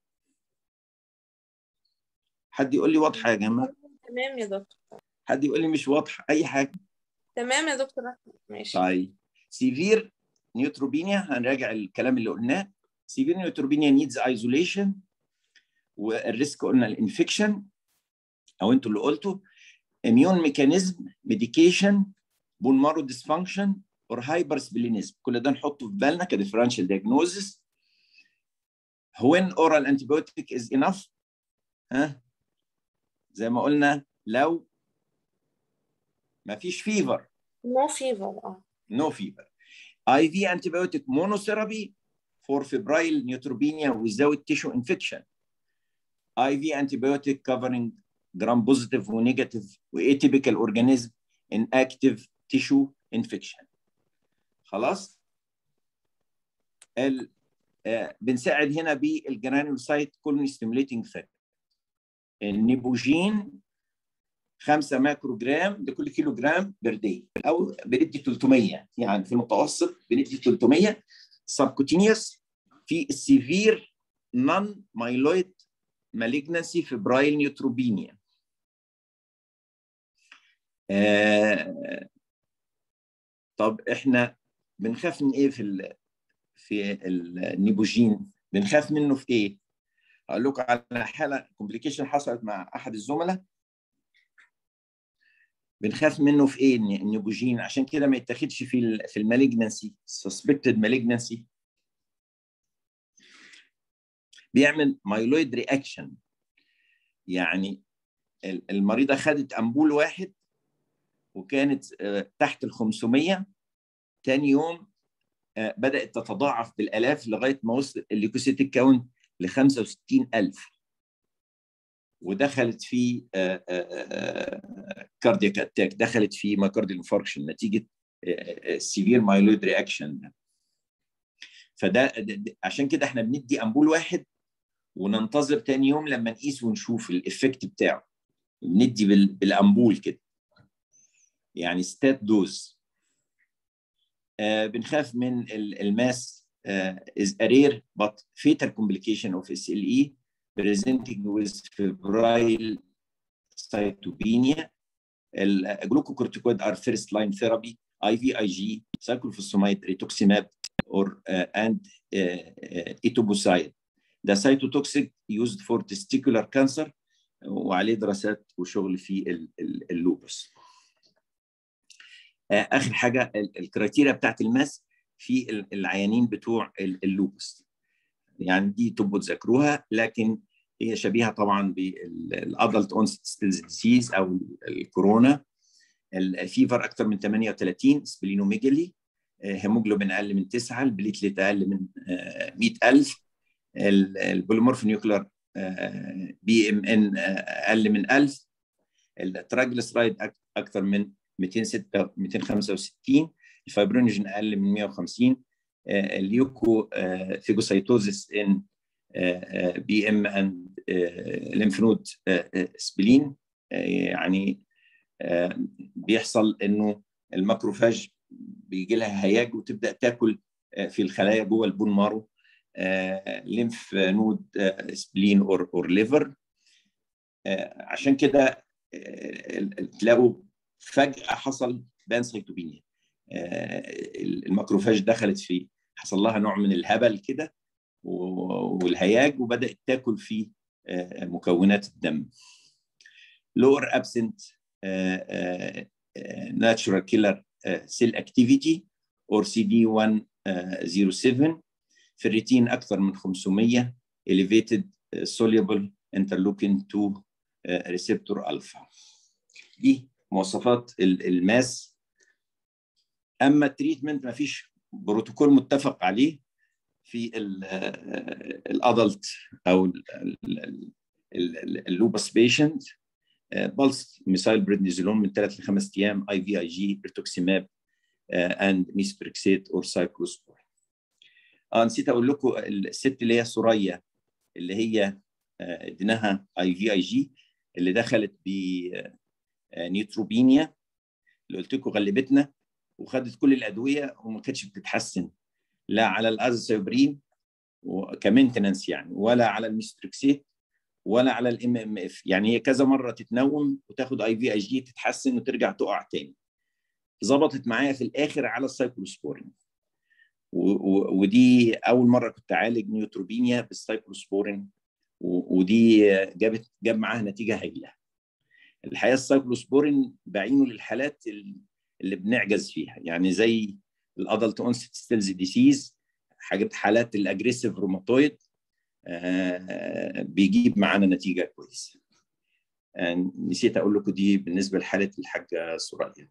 حد يقول لي واضحه يا جماعه تمام يا دكتور حد يقول لي مش واضحه اي حاجه تمام يا دكتور أحمد. ماشي طيب سيفير نيوتروبينيا هنراجع الكلام اللي قلناه سيفير نيوتروبينيا نيدز ايزوليشن والريسك قلنا الانفكشن او انتوا اللي قلتوا اميون ميكانيزم ميديكيشن بون مارو ديسفانكشن اور هايبر سبلينيزم كل ده نحطه في بالنا كديفرنشال دياجنوزس when oral antibiotic is enough ها زي ما قلنا لو ما فيش فيفر نو فيفر اه no fever. IV antibiotic monotherapy for febrile neutropenia without tissue infection. IV antibiotic covering gram-positive و-negative و-atypical organism in active tissue infection. خلاص؟ ال... آه بنساعد هنا بالجرانولوسايت كولوني ستيموليتنج فاكتور. النيبوجين 5 مايكرو جرام لكل كيلو جرام بير داي او بندي 300 يعني في المتوسط بندي 300 سبكوتينيوس في السيفير نون مايلويد مالجنسي فبرايل نيوتروبينيا آه طب احنا بنخاف من ايه في ال في النيبوجين بنخاف منه في ايه هقول لكم على حاله كومبليكيشن حصلت مع احد الزملاء بنخاف منه في ايه الن- النيبوجين عشان كده ما يتاخدش في ال في المالجنسي suspected malignancy بيعمل مايلويد رياكشن يعني ال- المريضه خدت امبول واحد وكانت آه، تحت ال 500 تاني يوم آه، بدات تتضاعف بالالاف لغايه ما وصل الليكوسيتيك كاونت ل 65000 ودخلت في كاردياك اتاك دخلت في مايكارديال انفاركشن نتيجه سيفير مايلويد رياكشن فده ده- ده- عشان كده احنا بندي امبول واحد وننتظر تاني يوم لما نقيس ونشوف الافكت بتاعه بندي بال- بالامبول كده يعني ستات دوز آه بنخاف من ال- الماس آه is a rare but fatal complication of SLE presenting with febrile cytopenia الجلوكوكورتيكويد are first line therapy IVIG cyclophosphamide rituximab or uh, and uh, uh, etoposide ده cytotoxic used for testicular cancer وعليه دراسات وشغل في ال- ال- اللوبس آه، اخر حاجه ال- الكرايتيريا بتاعت الماس في ال- العيانين بتوع ال- اللوبس يعني دي تبقوا تذاكروها لكن هي شبيهه طبعا بالادلت اونست ستيلز ديسيز او ال- الكورونا الفيفر اكثر من 38 سبلينوميجالي آه، هيموجلوبين اقل من 9 البليتليت اقل من آه، 100000 ال- البوليمورف نيوكلر بي ام ان اقل من 1000 التراجلسرايد اكثر من 206 265 الفايبرينوجين اقل من 150 آه، اليوكو آه، فيجوسايتوزيس ان بي ام اند ليمف نود سبلين يعني آه، بيحصل انه الماكروفاج بيجي لها هياج وتبدا تاكل آه، في الخلايا جوه البون مارو ليمف نود سبلين اور اور ليفر عشان كده آه، تلاقوا فجاه حصل بانسايتوبينيا الماكروفاج دخلت في حصل لها نوع من الهبل كده و- والهياج وبدات تاكل في آه، مكونات الدم lower absent uh, uh, uh, natural killer uh, cell activity or CD107 في الريتين أكثر من 500 elevated uh, soluble interleukin 2 uh, receptor alpha دي مواصفات ال- الماس أما التريتمنت ما فيش بروتوكول متفق عليه في الادلت او اللوبس بيشنت بلس ميسايل بريدنيزولون من ثلاث لخمس ايام اي في اي جي ريتوكسيماب اند ميسبريكسيت اور سايكلوسبور اه نسيت اقول لكم الست اللي هي سوريا اللي هي آه، اديناها اي في اي جي اللي دخلت بنيوتروبينيا اللي قلت لكم غلبتنا وخدت كل الادويه وما كانتش بتتحسن لا على الازاسيوبرين كمينتننس يعني ولا على الميستريكسيت ولا على الام ام اف يعني هي كذا مره تتنوم وتاخد اي في اي جي تتحسن وترجع تقع تاني ظبطت معايا في الاخر على السايكلوسبورين و- و- ودي اول مره كنت اعالج نيوتروبينيا بالسايكلوسبورين و- ودي جابت جاب معاها نتيجه هايله الحقيقه السايكلوسبورين بعينه للحالات ال- اللي بنعجز فيها يعني زي الادلت اونست ستيلز ديسيز حاجات حالات الاجريسيف روماتويد آه، بيجيب معانا نتيجه كويسه آه، نسيت اقول لكم دي بالنسبه لحاله الحاجه سوريا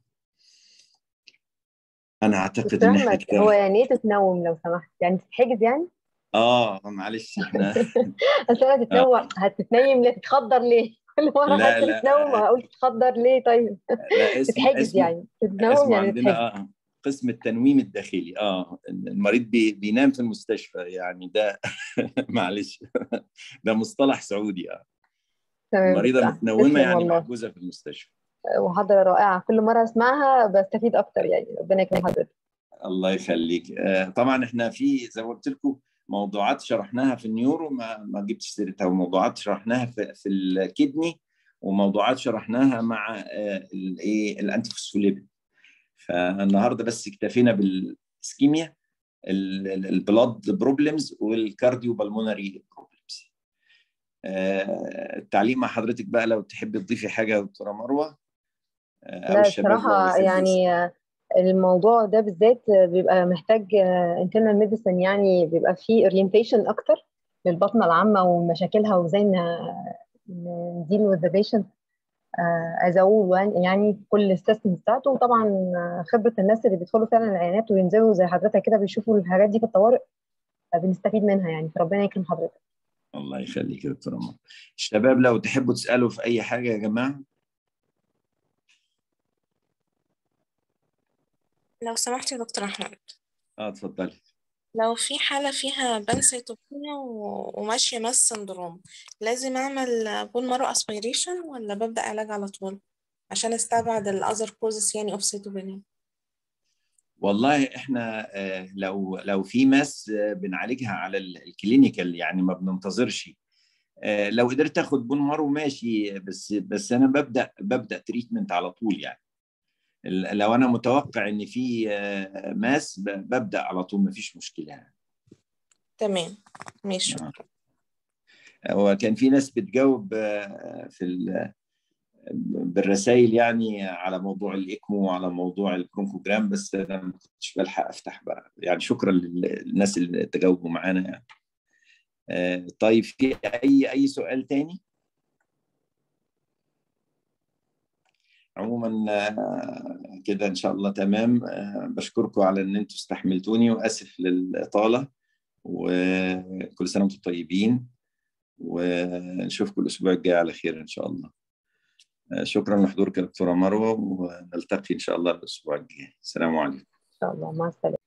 انا اعتقد ان احنا فاهمك كده هو يعني ايه تتنوم لو سمحت يعني تتحجز يعني اه معلش احنا اصل انا تتنوم هتتنيم ليه تتخدر ليه كل مره لا، لا. هتتنوم هقول تتخدر ليه طيب لا اسم تتحجز اسم يعني تتنوم اسمه يعني عندنا تتحجز آه قسم التنويم الداخلي اه المريض بي بينام في المستشفى يعني ده معلش ده مصطلح سعودي اه تمام المريضه صح. متنومه تسلم يعني والله. محجوزه في المستشفى محاضرة رائعة كل مرة اسمعها بستفيد أكتر يعني ربنا يكرم حضرتك الله يخليك آه، طبعا احنا في زي ما قلت لكم موضوعات شرحناها في النيورو ما ما جبتش سيرتها وموضوعات شرحناها في, في الكدني وموضوعات شرحناها مع الايه الانتي فوسفوليبيد فالنهارده بس اكتفينا بالسكيميا البلاد بروبلمز والكارديو بالمونري بروبلمز التعليق مع حضرتك بقى لو تحبي تضيفي حاجه يا دكتوره مروه او لا الشباب لو الصراحة يحبوا يعني آه، الموضوع ده بالذات آه، بيبقى محتاج internal medicine يعني بيبقى فيه orientation أكتر للبطنة العامة ومشاكلها وازاي نديل with the patient از يعني في كل السيستم بتاعته وطبعا آه، خبرة الناس اللي بيدخلوا فعلا العيادات وينزلوا زي حضرتك كده بيشوفوا الحاجات دي في الطوارئ آه، بنستفيد منها يعني فربنا يكرم حضرتك الله يخليك يا دكتور عمر الشباب لو تحبوا تسالوا في اي حاجه يا جماعه لو سمحت يا دكتور أحمد اه اتفضلي لو في حالة فيها بنسيتوبينيا و- وماشية ماس سندروم لازم أعمل بون مارو اسبيريشن ولا ببدأ علاج على طول عشان استبعد الأذر كوزز يعني اوف سيتوبينيا والله احنا آه، لو لو في ماس آه، بنعالجها على ال- الكلينيكال يعني ما بننتظرش آه، لو قدرت اخد بون مارو ماشي بس بس انا ببدا ببدا تريتمنت على طول يعني ال- لو انا متوقع ان في آه، ماس ب- ببدا على طول ما فيش مشكله يعني تمام ماشي آه. شكرا هو كان في ناس بتجاوب آه، في ال- بالرسائل يعني على موضوع الايكمو وعلى موضوع البرونكوجرام بس انا ما كنتش بلحق افتح بقى يعني شكرا للناس اللي تجاوبوا معانا يعني آه، طيب في اي اي سؤال تاني عموما آه، كده ان شاء الله تمام آه، بشكركم على ان انتم استحملتوني واسف للاطاله وكل سنه وانتم طيبين ونشوفكم الاسبوع الجاي على خير ان شاء الله آه، شكرا لحضورك يا دكتوره مروه ونلتقي ان شاء الله الاسبوع الجاي السلام عليكم إن شاء الله مع السلامة